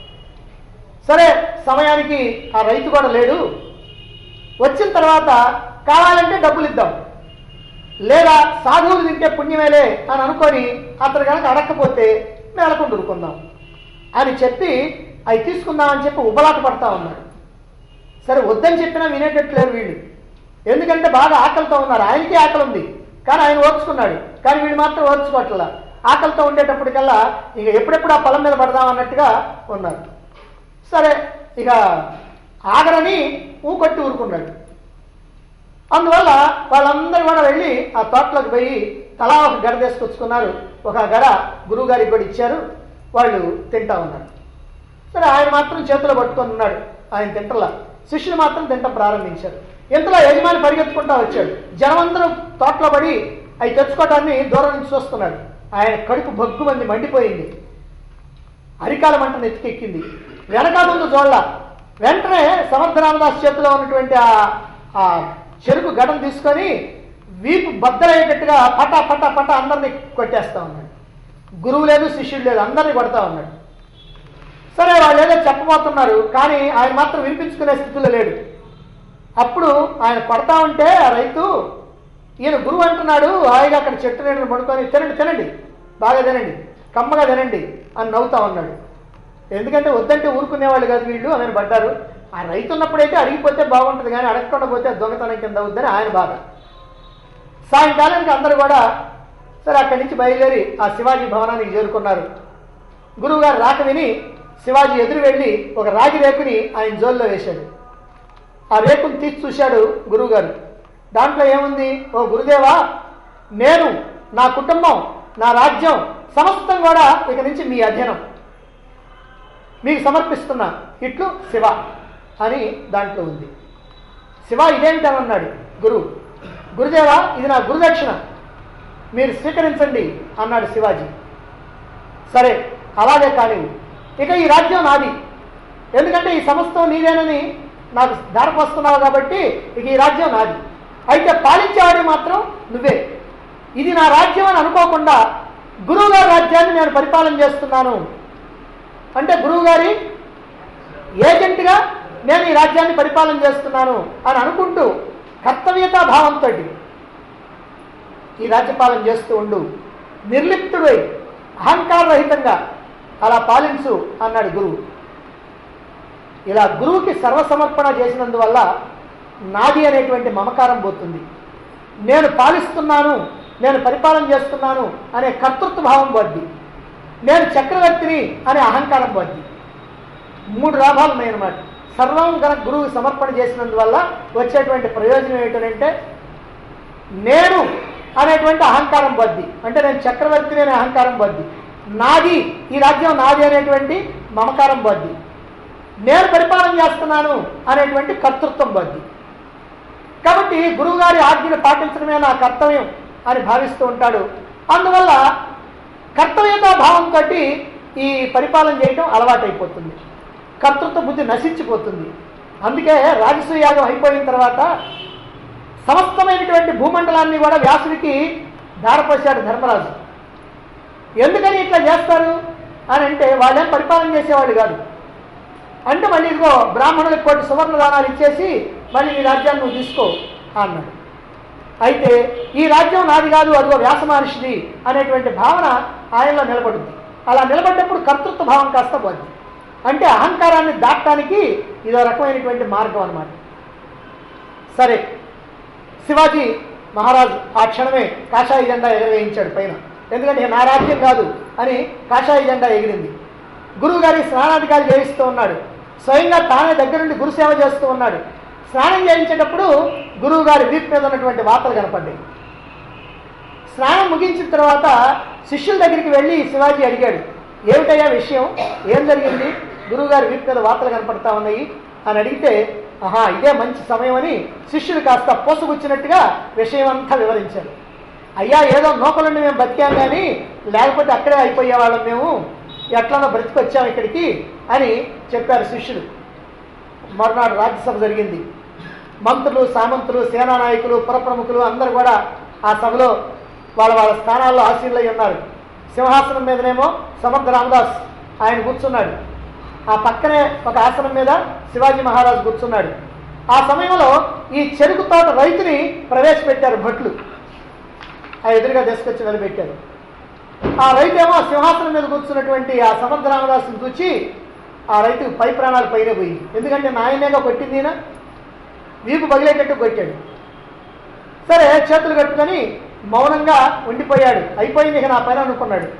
A: సరే సమయానికి ఆ రైతు కూడా లేడు వచ్చిన తర్వాత కావాలంటే డబ్బులు ఇద్దాం లేదా సాధువులు తింటే పుణ్యమేలే అని అనుకొని అతను కనుక అడగకపోతే మేలకుండా ఊరుకుందాం అని చెప్పి అవి తీసుకుందామని చెప్పి ఉబలాట పడతా ఉన్నాడు సరే వద్దని చెప్పినా వినేటట్లేరు వీళ్ళు ఎందుకంటే బాగా ఆకలితో ఉన్నారు ఆయనకి ఆకలి ఉంది కానీ ఆయన ఓర్చుకున్నాడు కానీ వీళ్ళు మాత్రం ఓర్చుకోవట్లా ఆకలితో ఉండేటప్పటికల్లా ఇక ఎప్పుడెప్పుడు ఆ పొలం మీద పడదాం అన్నట్టుగా ఉన్నారు సరే ఇక ఆగరని ఊకొట్టి ఊరుకున్నాడు అందువల్ల వాళ్ళందరూ కూడా వెళ్ళి ఆ తోటలోకి పోయి తలా ఒక గడ తీసుకొచ్చుకున్నారు ఒక గడ గురువు గారికి కూడా ఇచ్చారు వాళ్ళు తింటా ఉన్నారు సరే ఆయన మాత్రం చేతిలో పట్టుకొని ఉన్నాడు ఆయన తింటలా శిష్యులు మాత్రం తింటం ప్రారంభించారు ఇంతలో యజమాని పరిగెత్తుకుంటా వచ్చాడు జనమందరం తోటలో పడి అవి తెచ్చుకోవటాన్ని దూరం నుంచి చూస్తున్నాడు ఆయన కడుపు భగ్గు మంది మండిపోయింది అరికాల మంట నెత్తికెక్కింది వెనక ముందు జోళ్ళ వెంటనే సమర్థ రామదాస్ చేతిలో ఉన్నటువంటి ఆ ఆ చెరుకు గడం తీసుకొని వీపు బద్దలయ్యేటట్టుగా పట పట పట అందరినీ కొట్టేస్తా ఉన్నాడు గురువు లేదు శిష్యుడు లేదు అందరినీ కొడతా ఉన్నాడు సరే వాళ్ళు ఏదో చెప్పబోతున్నారు కానీ ఆయన మాత్రం వినిపించుకునే స్థితిలో లేడు అప్పుడు ఆయన కొడతా ఉంటే ఆ రైతు ఈయన గురువు అంటున్నాడు హాయిగా అక్కడ చెట్టు నీడను పడుకొని తినండి తినండి బాగా తినండి కమ్మగా తినండి అని నవ్వుతా ఉన్నాడు ఎందుకంటే వద్దంటే ఊరుకునేవాళ్ళు కాదు వీళ్ళు అని పడ్డారు ఆ రైతు ఉన్నప్పుడైతే అడిగిపోతే బాగుంటుంది కానీ అడగకుండా పోతే దొంగతనం కింద అవుద్దని ఆయన బాధ సాయంకాలానికి అందరూ కూడా సరే అక్కడి నుంచి బయలుదేరి ఆ శివాజీ భవనానికి చేరుకున్నారు గురువుగారు రాక విని శివాజీ ఎదురు వెళ్ళి ఒక రాగి రేకుని ఆయన జోల్లో వేశాడు ఆ రేకుని తీసి చూశాడు గురువుగారు దాంట్లో ఏముంది ఓ గురుదేవా నేను నా కుటుంబం నా రాజ్యం సమస్తం కూడా ఇక నుంచి మీ అధీనం మీకు సమర్పిస్తున్నా ఇట్లు శివ అని దాంట్లో ఉంది శివ ఇదేమిటని అన్నాడు గురువు గురుదేవా ఇది నా గురుదక్షిణ మీరు స్వీకరించండి అన్నాడు శివాజీ సరే అలాగే కానీ ఇక ఈ రాజ్యం నాది ఎందుకంటే ఈ సమస్తం నీదేనని నాకు ధారపోస్తున్నావు కాబట్టి ఇక ఈ రాజ్యం నాది అయితే పాలించేవాడి మాత్రం నువ్వే ఇది నా రాజ్యం అని అనుకోకుండా గురువుగారి రాజ్యాన్ని నేను పరిపాలన చేస్తున్నాను అంటే గురువుగారి ఏజెంట్గా నేను ఈ రాజ్యాన్ని పరిపాలన చేస్తున్నాను అని అనుకుంటూ కర్తవ్యతా భావంతో ఈ రాజ్యపాలన చేస్తూ ఉండు నిర్లిప్తుడై అహంకారరహితంగా అలా పాలించు అన్నాడు గురువు ఇలా గురువుకి సర్వసమర్పణ చేసినందువల్ల నాది అనేటువంటి మమకారం పోతుంది నేను పాలిస్తున్నాను నేను పరిపాలన చేస్తున్నాను అనే కర్తృత్వ భావం పోద్ది నేను చక్రవర్తిని అనే అహంకారం పోద్ది మూడు లాభాలు ఉన్నాయన్నమాట సర్వం గనక గురువుకి సమర్పణ చేసినందువల్ల వచ్చేటువంటి ప్రయోజనం ఏంటంటే నేను అనేటువంటి అహంకారం బద్ది అంటే నేను చక్రవర్తిని అనే అహంకారం బద్ది నాది ఈ రాజ్యం నాది అనేటువంటి మమకారం బద్ది నేను పరిపాలన చేస్తున్నాను అనేటువంటి కర్తృత్వం బద్ది కాబట్టి గురువుగారి ఆజ్ఞను పాటించడమే నా కర్తవ్యం అని భావిస్తూ ఉంటాడు అందువల్ల కర్తవ్యతా భావంతో ఈ పరిపాలన చేయటం అలవాటైపోతుంది కర్తృత్వ బుద్ధి నశించిపోతుంది అందుకే రాజసూయ యాగం అయిపోయిన తర్వాత సమస్తమైనటువంటి భూమండలాన్ని కూడా వ్యాసుడికి ధారపోశాడు ధర్మరాజు ఎందుకని ఇట్లా చేస్తారు అని అంటే వాళ్ళేం పరిపాలన చేసేవాళ్ళు కాదు అంటే మళ్ళీ ఇదిగో బ్రాహ్మణులకు కోటి సువర్ణ దానాలు ఇచ్చేసి మళ్ళీ ఈ రాజ్యాన్ని నువ్వు తీసుకో అన్నాడు అయితే ఈ రాజ్యం నాది కాదు అదిగో వ్యాస మహర్షిది అనేటువంటి భావన ఆయనలో నిలబడుద్ది అలా నిలబడ్డప్పుడు కర్తృత్వ భావం కాస్త పోద్ది అంటే అహంకారాన్ని దాటడానికి ఇదో రకమైనటువంటి మార్గం అన్నమాట సరే శివాజీ మహారాజు ఆ క్షణమే కాషాయ జెండా ఎగరవేయించాడు పైన ఎందుకంటే ఇక నా రాజ్యం కాదు అని కాషాయ జెండా ఎగిరింది గురువు గారి స్నానాధికారి చేయిస్తూ ఉన్నాడు స్వయంగా తానే దగ్గర నుండి గురుసేవ చేస్తూ ఉన్నాడు స్నానం చేయించేటప్పుడు గురువు గారి వీపు మీద ఉన్నటువంటి వార్తలు కనపడ్డాయి స్నానం ముగించిన తర్వాత శిష్యుల దగ్గరికి వెళ్ళి శివాజీ అడిగాడు ఏమిటయ్యా విషయం ఏం జరిగింది గురువుగారి వీపు మీద వార్తలు కనపడతా ఉన్నాయి అని అడిగితే ఆహా ఇదే మంచి సమయం అని శిష్యులు కాస్త పోసుగుచ్చినట్టుగా విషయం అంతా వివరించారు అయ్యా ఏదో నూకలుండి మేము బతికాం కానీ లేకపోతే అక్కడే అయిపోయేవాళ్ళం మేము ఎట్లనో బ్రతికొచ్చాం ఇక్కడికి అని చెప్పారు శిష్యులు మరునాడు రాజ్యసభ జరిగింది మంత్రులు సామంతులు సేనా నాయకులు పురప్రముఖులు అందరూ కూడా ఆ సభలో వాళ్ళ వాళ్ళ స్థానాల్లో ఆశీనులై ఉన్నారు సింహాసనం మీదనేమో సమర్థ రామదాస్ ఆయన కూర్చున్నాడు ఆ పక్కనే ఒక ఆసనం మీద శివాజీ మహారాజు కూర్చున్నాడు ఆ సమయంలో ఈ చెరుకు తోట రైతుని ప్రవేశపెట్టారు భట్లు ఆ ఎదురుగా తీసుకొచ్చి నిలబెట్టారు ఆ రైతు ఏమో సింహాసనం మీద కూర్చున్నటువంటి ఆ సమర్థ రామదాసుని చూచి ఆ రైతుకు పై ప్రాణాలు పైన పోయింది ఎందుకంటే నాయనేగా కొట్టింది ఈయన వీపు పగిలేటట్టు కొట్టాడు సరే చేతులు కట్టుకొని మౌనంగా ఉండిపోయాడు అయిపోయింది ఇక నా పైన అనుకున్నాడు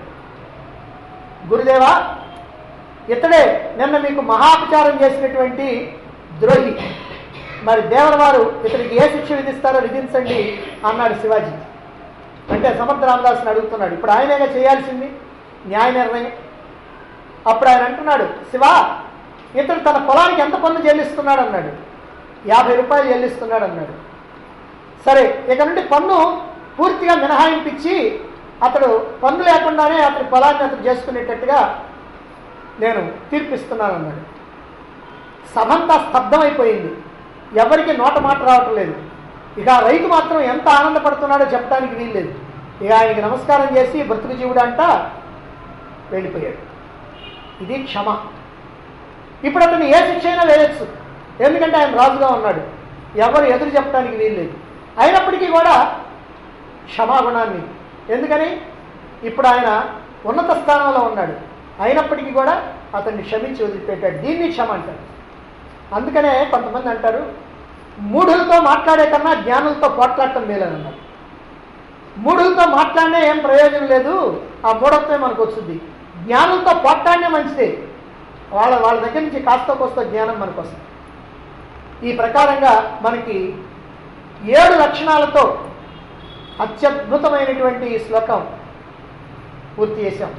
A: గురుదేవా ఇతడే నిన్న మీకు మహాపచారం చేసినటువంటి ద్రోహి మరి దేవర వారు ఇతనికి ఏ శిక్ష విధిస్తారో విధించండి అన్నాడు శివాజీ అంటే సమర్థ రామదాస్ని అడుగుతున్నాడు ఇప్పుడు ఆయనేగా చేయాల్సింది న్యాయ నిర్ణయం అప్పుడు ఆయన అంటున్నాడు శివా ఇతడు తన పొలానికి ఎంత పన్ను చెల్లిస్తున్నాడు అన్నాడు యాభై రూపాయలు చెల్లిస్తున్నాడు అన్నాడు సరే ఇక నుండి పన్ను పూర్తిగా మినహాయింపించి అతడు పన్ను లేకుండానే అతని పొలాన్ని అతడు చేసుకునేటట్టుగా నేను తీర్పిస్తున్నాను అన్నాడు సభంతా స్తబ్దమైపోయింది ఎవరికి నోట మాట రావటం లేదు ఇక ఆ రైతు మాత్రం ఎంత ఆనందపడుతున్నాడో చెప్పడానికి వీల్లేదు ఇక ఆయనకి నమస్కారం చేసి బ్రతుకు జీవుడు అంట వెళ్ళిపోయాడు ఇది క్షమ ఇప్పుడు అతను ఏ శిక్ష అయినా వేయచ్చు ఎందుకంటే ఆయన రాజుగా ఉన్నాడు ఎవరు ఎదురు చెప్పడానికి వీల్లేదు అయినప్పటికీ కూడా క్షమాగుణాన్ని ఎందుకని ఇప్పుడు ఆయన ఉన్నత స్థానంలో ఉన్నాడు అయినప్పటికీ కూడా అతన్ని క్షమించి వదిలిపెట్టాడు దీన్ని క్షమ అంటారు అందుకనే కొంతమంది అంటారు మూఢులతో మాట్లాడే కన్నా జ్ఞానులతో పోట్లాడటం మేలని అన్నారు మూఢులతో మాట్లాడినా ఏం ప్రయోజనం లేదు ఆ మూఢత్వమే మనకు వస్తుంది జ్ఞానులతో పోట్లాడినే మంచిదే వాళ్ళ వాళ్ళ దగ్గర నుంచి కాస్త కోస్త జ్ఞానం మనకు వస్తుంది ఈ ప్రకారంగా మనకి ఏడు లక్షణాలతో అత్యద్భుతమైనటువంటి ఈ శ్లోకం పూర్తి చేశాం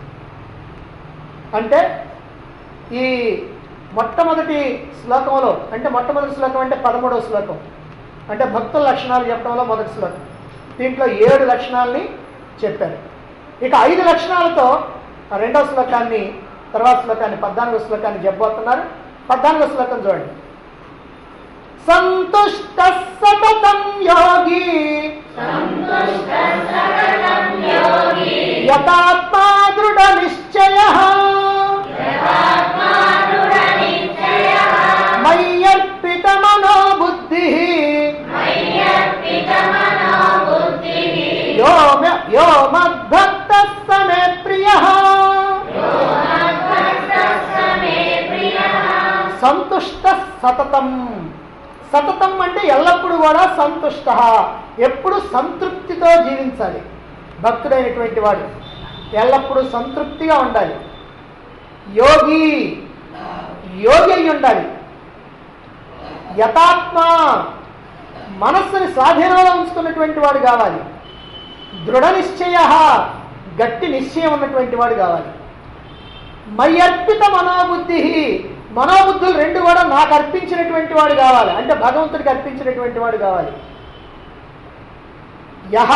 A: అంటే ఈ మొట్టమొదటి శ్లోకంలో అంటే మొట్టమొదటి శ్లోకం అంటే పదమూడవ శ్లోకం అంటే భక్తుల లక్షణాలు చెప్పడంలో మొదటి శ్లోకం దీంట్లో ఏడు లక్షణాలని చెప్పారు ఇక ఐదు లక్షణాలతో ఆ రెండవ శ్లోకాన్ని తర్వాత శ్లోకాన్ని పద్నాలుగో శ్లోకాన్ని చెప్పబోతున్నారు పద్నాలుగో శ్లోకం చూడండి సంతుష్ట సతతం యోగి యథాత్మా దృఢ నిశ్చయ మయ్యర్పిత మనోబుద్ధి యో మ- యో మద్భక్త సమే ప్రియ సంతుష్ట సతతం సతతం అంటే ఎల్లప్పుడూ కూడా సంతుష్ట ఎప్పుడు సంతృప్తితో జీవించాలి భక్తుడైనటువంటి వాడు ఎల్లప్పుడూ సంతృప్తిగా ఉండాలి యోగి యోగి అయి ఉండాలి యథాత్మ మనస్సుని స్వాధీనంలో ఉంచుకున్నటువంటి వాడు కావాలి దృఢ నిశ్చయ గట్టి నిశ్చయం ఉన్నటువంటి వాడు కావాలి మయ్యర్పిత మనోబుద్ధి మనోబుద్ధులు రెండు కూడా నాకు అర్పించినటువంటి వాడు కావాలి అంటే భగవంతుడికి అర్పించినటువంటి వాడు కావాలి యహ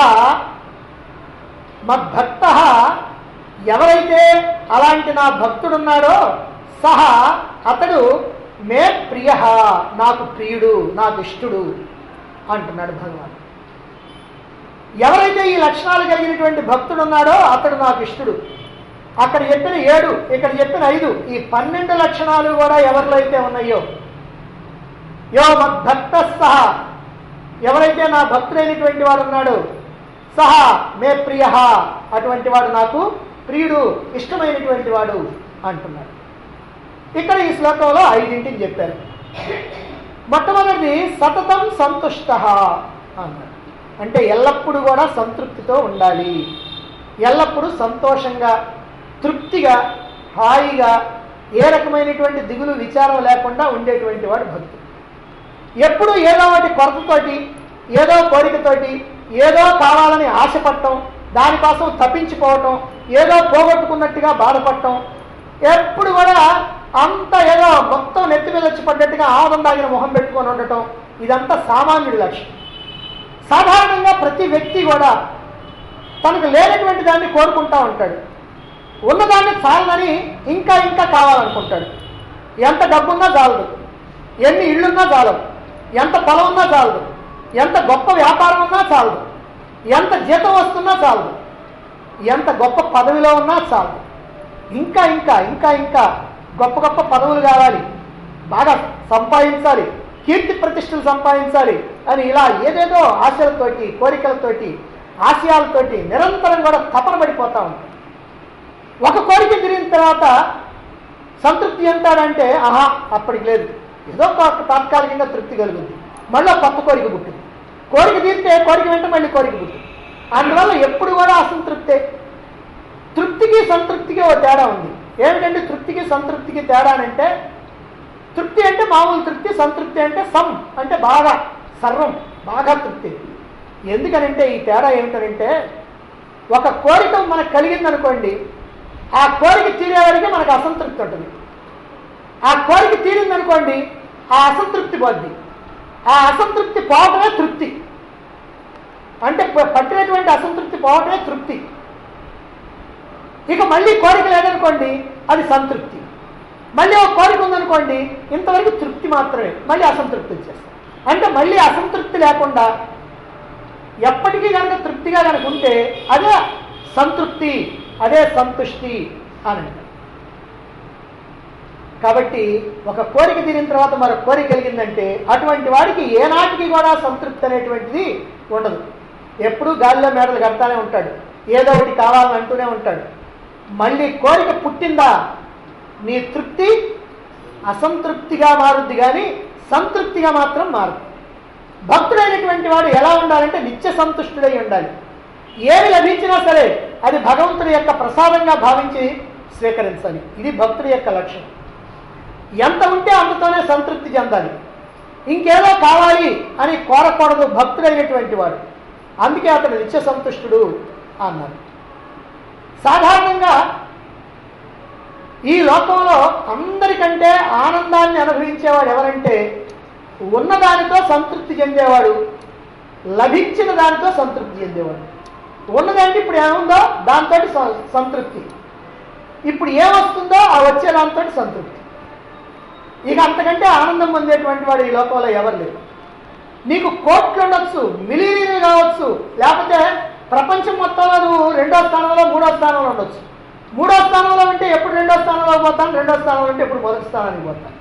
A: మద్భక్త ఎవరైతే అలాంటి నా భక్తుడున్నాడో సహ అతడు మే ప్రియ నాకు ప్రియుడు నాకు ఇష్టుడు అంటున్నాడు భగవాన్ ఎవరైతే ఈ లక్షణాలు కలిగినటువంటి భక్తుడు ఉన్నాడో అతడు నాకు ఇష్టడు అక్కడ చెప్పిన ఏడు ఇక్కడ చెప్పిన ఐదు ఈ పన్నెండు లక్షణాలు కూడా ఎవరిలో అయితే ఉన్నాయో యో మద్భక్త సహా ఎవరైతే నా భక్తుడైనటువంటి వాడు ఉన్నాడు సహా మే ప్రియ అటువంటి వాడు నాకు ప్రియుడు ఇష్టమైనటువంటి వాడు అంటున్నాడు ఇక్కడ ఈ శ్లోకంలో ఐదింటిని చెప్పారు మొట్టమొదటిది సతతం సంతుష్ట అన్నాడు అంటే ఎల్లప్పుడూ కూడా సంతృప్తితో ఉండాలి ఎల్లప్పుడూ సంతోషంగా తృప్తిగా హాయిగా ఏ రకమైనటువంటి దిగులు విచారం లేకుండా ఉండేటువంటి వాడు భక్తుడు ఎప్పుడు ఏదో ఒకటి కొరతతోటి ఏదో కోరికతోటి ఏదో కావాలని ఆశపడటం దానికోసం తప్పించిపోవటం ఏదో పోగొట్టుకున్నట్టుగా బాధపడటం ఎప్పుడు కూడా అంత ఏదో మొత్తం నెత్తి మీద వచ్చి పడ్డట్టుగా ఆనందం దాగిన మొహం పెట్టుకొని ఉండటం ఇదంతా సామాన్యుడి లక్ష్యం సాధారణంగా ప్రతి వ్యక్తి కూడా తనకు లేనటువంటి దాన్ని కోరుకుంటా ఉంటాడు ఉన్నదాన్ని చాలదని ఇంకా ఇంకా కావాలనుకుంటాడు ఎంత డబ్బున్నా చాలదు ఎన్ని ఇళ్ళున్నా చాలదు ఎంత పొలం ఉన్నా చాలదు ఎంత గొప్ప వ్యాపారం ఉన్నా చాలదు ఎంత జీతం వస్తున్నా చాలదు ఎంత గొప్ప పదవిలో ఉన్నా చాలదు ఇంకా ఇంకా ఇంకా ఇంకా గొప్ప గొప్ప పదవులు కావాలి బాగా సంపాదించాలి కీర్తి ప్రతిష్టలు సంపాదించాలి అని ఇలా ఏదేదో ఆశలతోటి కోరికలతోటి ఆశయాలతోటి నిరంతరం కూడా తపన పడిపోతా ఉంటాం ఒక కోరిక తిరిగిన తర్వాత సంతృప్తి ఎంతాడంటే ఆహా అప్పటికి లేదు ఏదో ఒక తాత్కాలికంగా తృప్తి కలుగుతుంది మళ్ళీ కొత్త కోరిక పుట్టింది కోరిక తీరితే కోరిక వెంట మళ్ళీ కోరిక పుట్టింది అందువల్ల ఎప్పుడు కూడా అసంతృప్తే తృప్తికి సంతృప్తికి ఓ తేడా ఉంది ఏమిటంటే తృప్తికి సంతృప్తికి తేడా అంటే తృప్తి అంటే మామూలు తృప్తి సంతృప్తి అంటే సమ్ అంటే బాగా సర్వం బాగా తృప్తి ఎందుకనంటే ఈ తేడా ఏమిటంటే ఒక కోరిక మనకు కలిగిందనుకోండి ఆ కోరిక తీరే వరకే మనకు అసంతృప్తి ఉంటుంది ఆ కోరిక తీరిందనుకోండి ఆ అసంతృప్తి పోద్ది ఆ అసంతృప్తి పోవటమే తృప్తి అంటే ప- పట్టినటువంటి అసంతృప్తి పోవటమే తృప్తి ఇక మళ్ళీ కోరిక లేదనుకోండి అది సంతృప్తి మళ్ళీ ఒక కోరిక ఉందనుకోండి ఇంతవరకు తృప్తి మాత్రమే మళ్ళీ అసంతృప్తి వచ్చేస్తాం అంటే మళ్ళీ అసంతృప్తి లేకుండా ఎప్పటికీ కనుక తృప్తిగా కనుక ఉంటే అదే సంతృప్తి అదే సంతుష్టి అని అంటారు కాబట్టి ఒక కోరిక తీరిన తర్వాత మరొక కోరిక కలిగిందంటే అటువంటి వాడికి ఏనాటికి కూడా సంతృప్తి అనేటువంటిది ఉండదు ఎప్పుడూ గాలిలో మేడలు కడతానే ఉంటాడు ఏదో ఒకటి కావాలని అంటూనే ఉంటాడు మళ్ళీ కోరిక పుట్టిందా నీ తృప్తి అసంతృప్తిగా మారుద్ది కానీ సంతృప్తిగా మాత్రం మారుద్ది భక్తుడైనటువంటి వాడు ఎలా ఉండాలంటే నిత్య సంతుష్టుడై ఉండాలి ఏమి లభించినా సరే అది భగవంతుడి యొక్క ప్రసాదంగా భావించి స్వీకరించాలి ఇది భక్తుడి యొక్క లక్ష్యం ఎంత ఉంటే అంతతోనే సంతృప్తి చెందాలి ఇంకేదో కావాలి అని కోరకూడదు భక్తుడైనటువంటి వాడు అందుకే అతను నిత్య సంతుష్టుడు అన్నారు సాధారణంగా ఈ లోకంలో అందరికంటే ఆనందాన్ని అనుభవించేవాడు ఎవరంటే ఉన్నదానితో సంతృప్తి చెందేవాడు లభించిన దానితో సంతృప్తి చెందేవాడు ఉన్నదంటే ఇప్పుడు ఏముందో దాంతో సంతృప్తి ఇప్పుడు ఏమొస్తుందో ఆ వచ్చే దాంతో సంతృప్తి ఇక అంతకంటే ఆనందం పొందేటువంటి వాడు ఈ లోకంలో ఎవరు లేరు నీకు కోట్లు ఉండొచ్చు మిలియనీలు కావచ్చు లేకపోతే ప్రపంచం మొత్తంలో నువ్వు రెండో స్థానంలో మూడో స్థానంలో ఉండొచ్చు మూడో స్థానంలో ఉంటే ఎప్పుడు రెండో స్థానంలో పోతాను రెండో స్థానంలో ఉంటే ఎప్పుడు మొదటి స్థానానికి పోతాను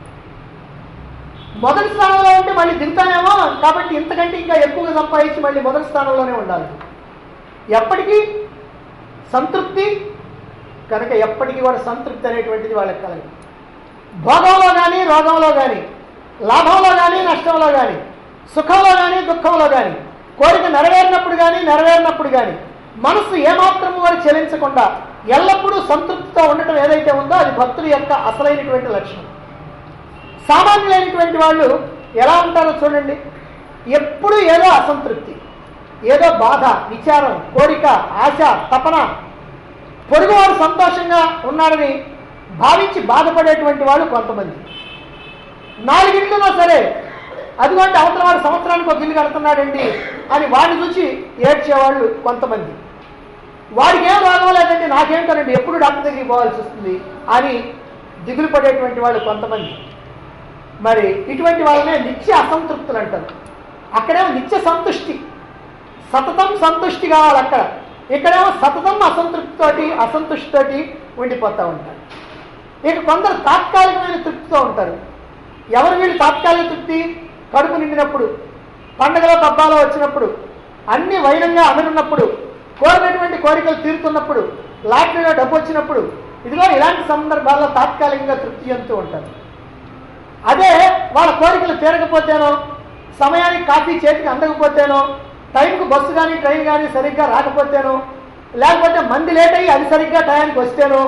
A: మొదటి స్థానంలో ఉంటే మళ్ళీ దిగుతానేమో కాబట్టి ఇంతకంటే ఇంకా ఎక్కువగా సంపాదించి మళ్ళీ మొదటి స్థానంలోనే ఉండాలి ఎప్పటికీ సంతృప్తి కనుక ఎప్పటికీ కూడా సంతృప్తి అనేటువంటిది వాళ్ళకి కలగదు భోగంలో కానీ రోగంలో కానీ లాభంలో కానీ నష్టంలో కానీ సుఖంలో కానీ దుఃఖంలో కానీ కోరిక నెరవేరినప్పుడు కానీ నెరవేరినప్పుడు కానీ మనసు ఏమాత్రం కూడా చెలించకుండా ఎల్లప్పుడూ సంతృప్తితో ఉండటం ఏదైతే ఉందో అది భక్తుడి యొక్క అసలైనటువంటి లక్షణం సామాన్యులైనటువంటి వాళ్ళు ఎలా ఉంటారో చూడండి ఎప్పుడూ ఏదో అసంతృప్తి ఏదో బాధ విచారం కోరిక ఆశ తపన పొరుగువాడు సంతోషంగా ఉన్నాడని భావించి బాధపడేటువంటి వాళ్ళు కొంతమంది నాలుగింట్లున్నా సరే అదిగోండి అవతల వాడు సంవత్సరానికి ఒక ఇల్లు కడుతున్నాడండి అని వాడిని చూసి ఏడ్చేవాళ్ళు కొంతమంది వాడికి ఏం రోగం లేదండి నాకేంటోనండి ఎప్పుడు డాక్టర్ దగ్గరికి పోవాల్సి వస్తుంది అని దిగులు పడేటువంటి వాళ్ళు కొంతమంది మరి ఇటువంటి వాళ్ళనే నిత్య అసంతృప్తులు అంటారు అక్కడేమో నిత్య సంతుష్టి సతతం సంతుష్టి కావాలి అక్కడ ఇక్కడేమో సతతం అసంతృప్తితోటి అసంతుష్టితోటి ఉండిపోతూ ఉంటారు ఇక కొందరు తాత్కాలికమైన తృప్తితో ఉంటారు ఎవరు వీళ్ళు తాత్కాలిక తృప్తి కడుపు నిండినప్పుడు పండగలో పబ్బాలో వచ్చినప్పుడు అన్ని వైరంగా అమరున్నప్పుడు కోరినటువంటి కోరికలు తీరుతున్నప్పుడు లాటరీలో డబ్బు వచ్చినప్పుడు ఇదిగో ఇలాంటి సందర్భాల్లో తాత్కాలికంగా తృప్తి చెందుతూ ఉంటారు అదే వాళ్ళ కోరికలు తీరకపోతేనో సమయానికి కాఫీ చేతికి అందకపోతేనో టైంకు బస్సు కానీ ట్రైన్ కానీ సరిగ్గా రాకపోతేనో లేకపోతే మంది లేట్ అయ్యి అది సరిగ్గా టైంకి వస్తేనో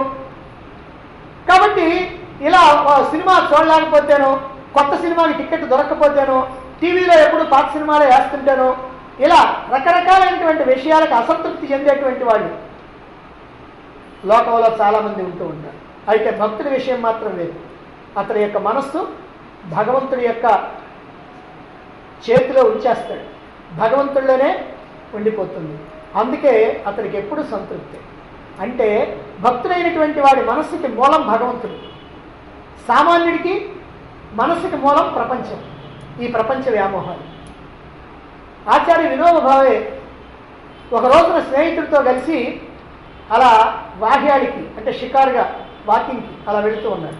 A: కాబట్టి ఇలా ఆ సినిమా చూడలేకపోతేనో కొత్త సినిమాకి టికెట్ దొరకకపోతేనో టీవీలో ఎప్పుడు పాత సినిమాలే వేస్తుంటేనో ఇలా రకరకాలైనటువంటి విషయాలకు అసంతృప్తి చెందేటువంటి వాళ్ళు లోకంలో చాలామంది ఉంటూ ఉంటారు అయితే భక్తుడి విషయం మాత్రం లేదు అతని యొక్క మనస్సు భగవంతుడి యొక్క చేతిలో ఉంచేస్తాడు భగవంతుడిలోనే ఉండిపోతుంది అందుకే అతనికి ఎప్పుడు సంతృప్తి అంటే భక్తుడైనటువంటి వాడి మనస్సుకి మూలం భగవంతుడు సామాన్యుడికి మనస్సుకి మూలం ప్రపంచం ఈ ప్రపంచ వ్యామోహాలు ఆచార్య వినోబ భావే ఒక రోజున స్నేహితుడితో కలిసి అలా వాహ్యాడికి అంటే షికారుగా వాకింగ్కి అలా వెళుతూ ఉన్నాడు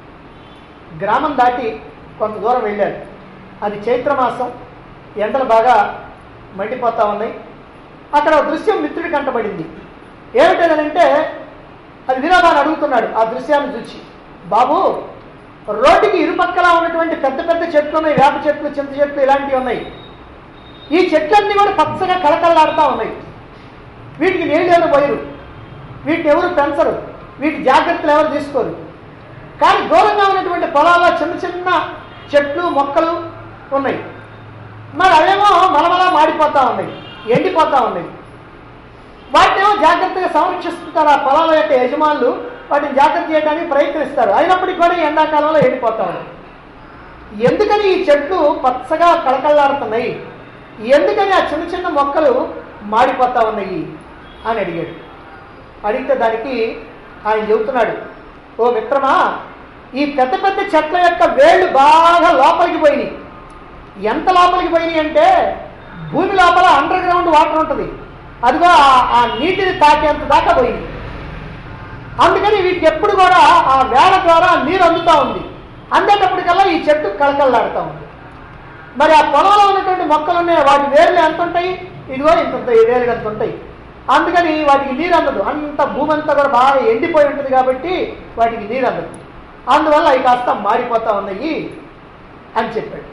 A: గ్రామం దాటి కొంత దూరం వెళ్ళాడు అది చైత్రమాసం ఎండలు బాగా మండిపోతా ఉన్నాయి అక్కడ ఒక దృశ్యం మిత్రుడి కంటబడింది ఏమిటనంటే అది వినోదాన్ని అడుగుతున్నాడు ఆ దృశ్యాన్ని చూసి బాబు రోడ్డుకి ఇరుపక్కల ఉన్నటువంటి పెద్ద పెద్ద చెట్లు ఉన్నాయి వేప చెట్లు చింత చెట్లు ఇలాంటివి ఉన్నాయి ఈ చెట్లన్నీ కూడా పచ్చగా కళకళలాడుతూ ఉన్నాయి వీటికి నీళ్ళు ఎవరు పోయరు వీటిని ఎవరు పెంచరు వీటి జాగ్రత్తలు ఎవరు తీసుకోరు కానీ దూరంగా ఉన్నటువంటి పొలాల్లో చిన్న చిన్న చెట్లు మొక్కలు ఉన్నాయి మరి అవేమో మలమలా మాడిపోతా ఉన్నాయి ఎండిపోతా ఉన్నాయి వాటినేమో జాగ్రత్తగా సంరక్షిస్తుంటారు ఆ పొలాల యొక్క యజమానులు వాటిని జాగ్రత్త చేయడానికి ప్రయత్నిస్తారు అయినప్పటికీ కూడా ఈ ఎండాకాలంలో ఎండిపోతా ఉన్నాయి ఎందుకని ఈ చెట్లు పచ్చగా కళకళలాడుతున్నాయి ఎందుకని ఆ చిన్న చిన్న మొక్కలు మాడిపోతా ఉన్నాయి అని అడిగాడు అడిగితే దానికి ఆయన చెబుతున్నాడు ఓ మిత్రమా ఈ పెద్ద పెద్ద చెట్ల యొక్క వేళ్ళు బాగా లోపలికి పోయినాయి ఎంత లోపలికి పోయినాయి అంటే భూమి లోపల అండర్ గ్రౌండ్ వాటర్ ఉంటుంది అదిగో ఆ- ఆ నీటిని తాకేంత దాకా పోయింది అందుకని వీటికి ఎప్పుడు కూడా ఆ వేళ ద్వారా నీరు అందుతూ ఉంది అందేటప్పటికల్లా ఈ చెట్టు కళకళలాడుతూ ఉంది మరి ఆ పొలంలో ఉన్నటువంటి మొక్కలు ఉన్నాయి వాటి వేర్లు ఎంత ఉంటాయి ఇదిగో ఇంత ఉంటాయి ఈ వేర్లు ఎంత ఉంటాయి అందుకని వాటికి నీరు అందదు అంత భూమి అంతా కూడా బాగా ఎండిపోయి ఉంటుంది కాబట్టి వాటికి నీరు అందదు అందువల్ల అవి కాస్త మారిపోతా ఉన్నాయి అని చెప్పాడు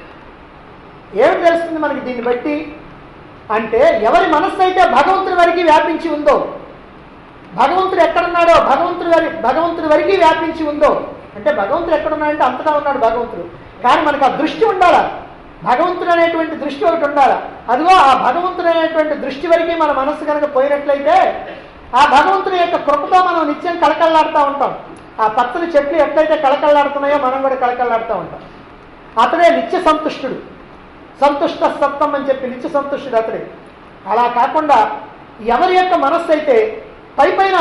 A: ఏమిటి తెలుస్తుంది మనకి దీన్ని బట్టి అంటే ఎవరి మనస్సు అయితే భగవంతుడి వరకు వ్యాపించి ఉందో భగవంతుడు ఎక్కడున్నాడో భగవంతుడి వరి భగవంతుడి వరకు వ్యాపించి ఉందో అంటే భగవంతుడు ఎక్కడున్నాడంటే అంతటా ఉన్నాడు భగవంతుడు కానీ మనకు ఆ దృష్టి ఉండాలా భగవంతుడు అనేటువంటి దృష్టి ఒకటి ఉండాలి అదిగో ఆ భగవంతుడు అనేటువంటి దృష్టి వరకు మన మనస్సు కనుక పోయినట్లయితే ఆ భగవంతుని యొక్క కృపతో మనం నిత్యం కళకళలాడుతూ ఉంటాం ఆ పచ్చని చెట్లు ఎట్లయితే కళకళలాడుతున్నాయో మనం కూడా కళకళలాడుతూ ఉంటాం అతడే నిత్య సంతుష్టుడు సంతుష్ట సత్వం అని చెప్పి నిత్య సంతుష్టుడు అతడే అలా కాకుండా ఎవరి యొక్క మనస్సు అయితే పై పైన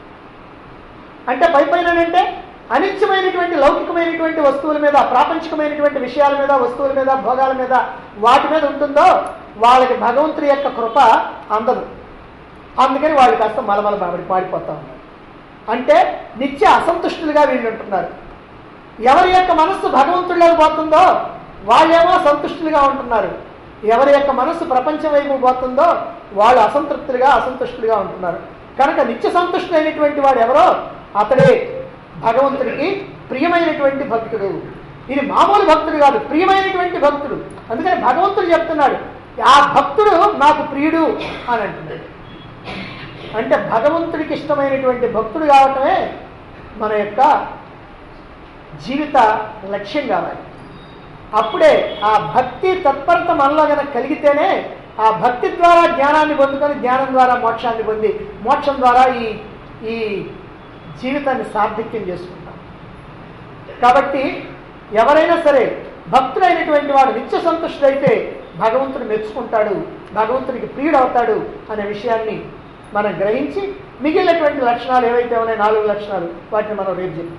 A: అంటే పై పైన అంటే అనిత్యమైనటువంటి లౌకికమైనటువంటి వస్తువుల మీద ప్రాపంచికమైనటువంటి విషయాల మీద వస్తువుల మీద భోగాల మీద వాటి మీద ఉంటుందో వాళ్ళకి భగవంతుడి యొక్క కృప అందదు అందుకని వాళ్ళు కాస్త మలమల బాబడి పాడిపోతా ఉన్నారు అంటే నిత్య అసంతుష్టులుగా వీళ్ళు ఉంటున్నారు ఎవరి యొక్క మనస్సు భగవంతుడిలోకి పోతుందో వాళ్ళేమో సంతుష్టులుగా ఉంటున్నారు ఎవరి యొక్క మనస్సు ప్రపంచం వైపు పోతుందో వాళ్ళు అసంతృప్తులుగా అసంతుష్టులుగా ఉంటున్నారు కనుక నిత్య సంతుష్టులైనటువంటి వాడు ఎవరో అతడే భగవంతుడికి ప్రియమైనటువంటి భక్తుడు ఇది మామూలు భక్తుడు కాదు ప్రియమైనటువంటి భక్తుడు అందుకని భగవంతుడు చెప్తున్నాడు ఆ భక్తుడు నాకు ప్రియుడు అని అంటున్నాడు అంటే భగవంతుడికి ఇష్టమైనటువంటి భక్తుడు కావటమే మన యొక్క జీవిత లక్ష్యం కావాలి అప్పుడే ఆ భక్తి తత్పరత మనలో కనుక కలిగితేనే ఆ భక్తి ద్వారా జ్ఞానాన్ని పొందుకొని జ్ఞానం ద్వారా మోక్షాన్ని పొంది మోక్షం ద్వారా ఈ ఈ జీవితాన్ని సార్థక్యం చేసుకుంటాం కాబట్టి ఎవరైనా సరే భక్తుడైనటువంటి వాడు నిత్య సంతుష్టుడైతే భగవంతుడు మెచ్చుకుంటాడు భగవంతుడికి ప్రియుడవుతాడు అనే విషయాన్ని మనం గ్రహించి మిగిలినటువంటి లక్షణాలు ఏవైతే ఉన్నాయో నాలుగు లక్షణాలు వాటిని మనం రేపు చెప్తాం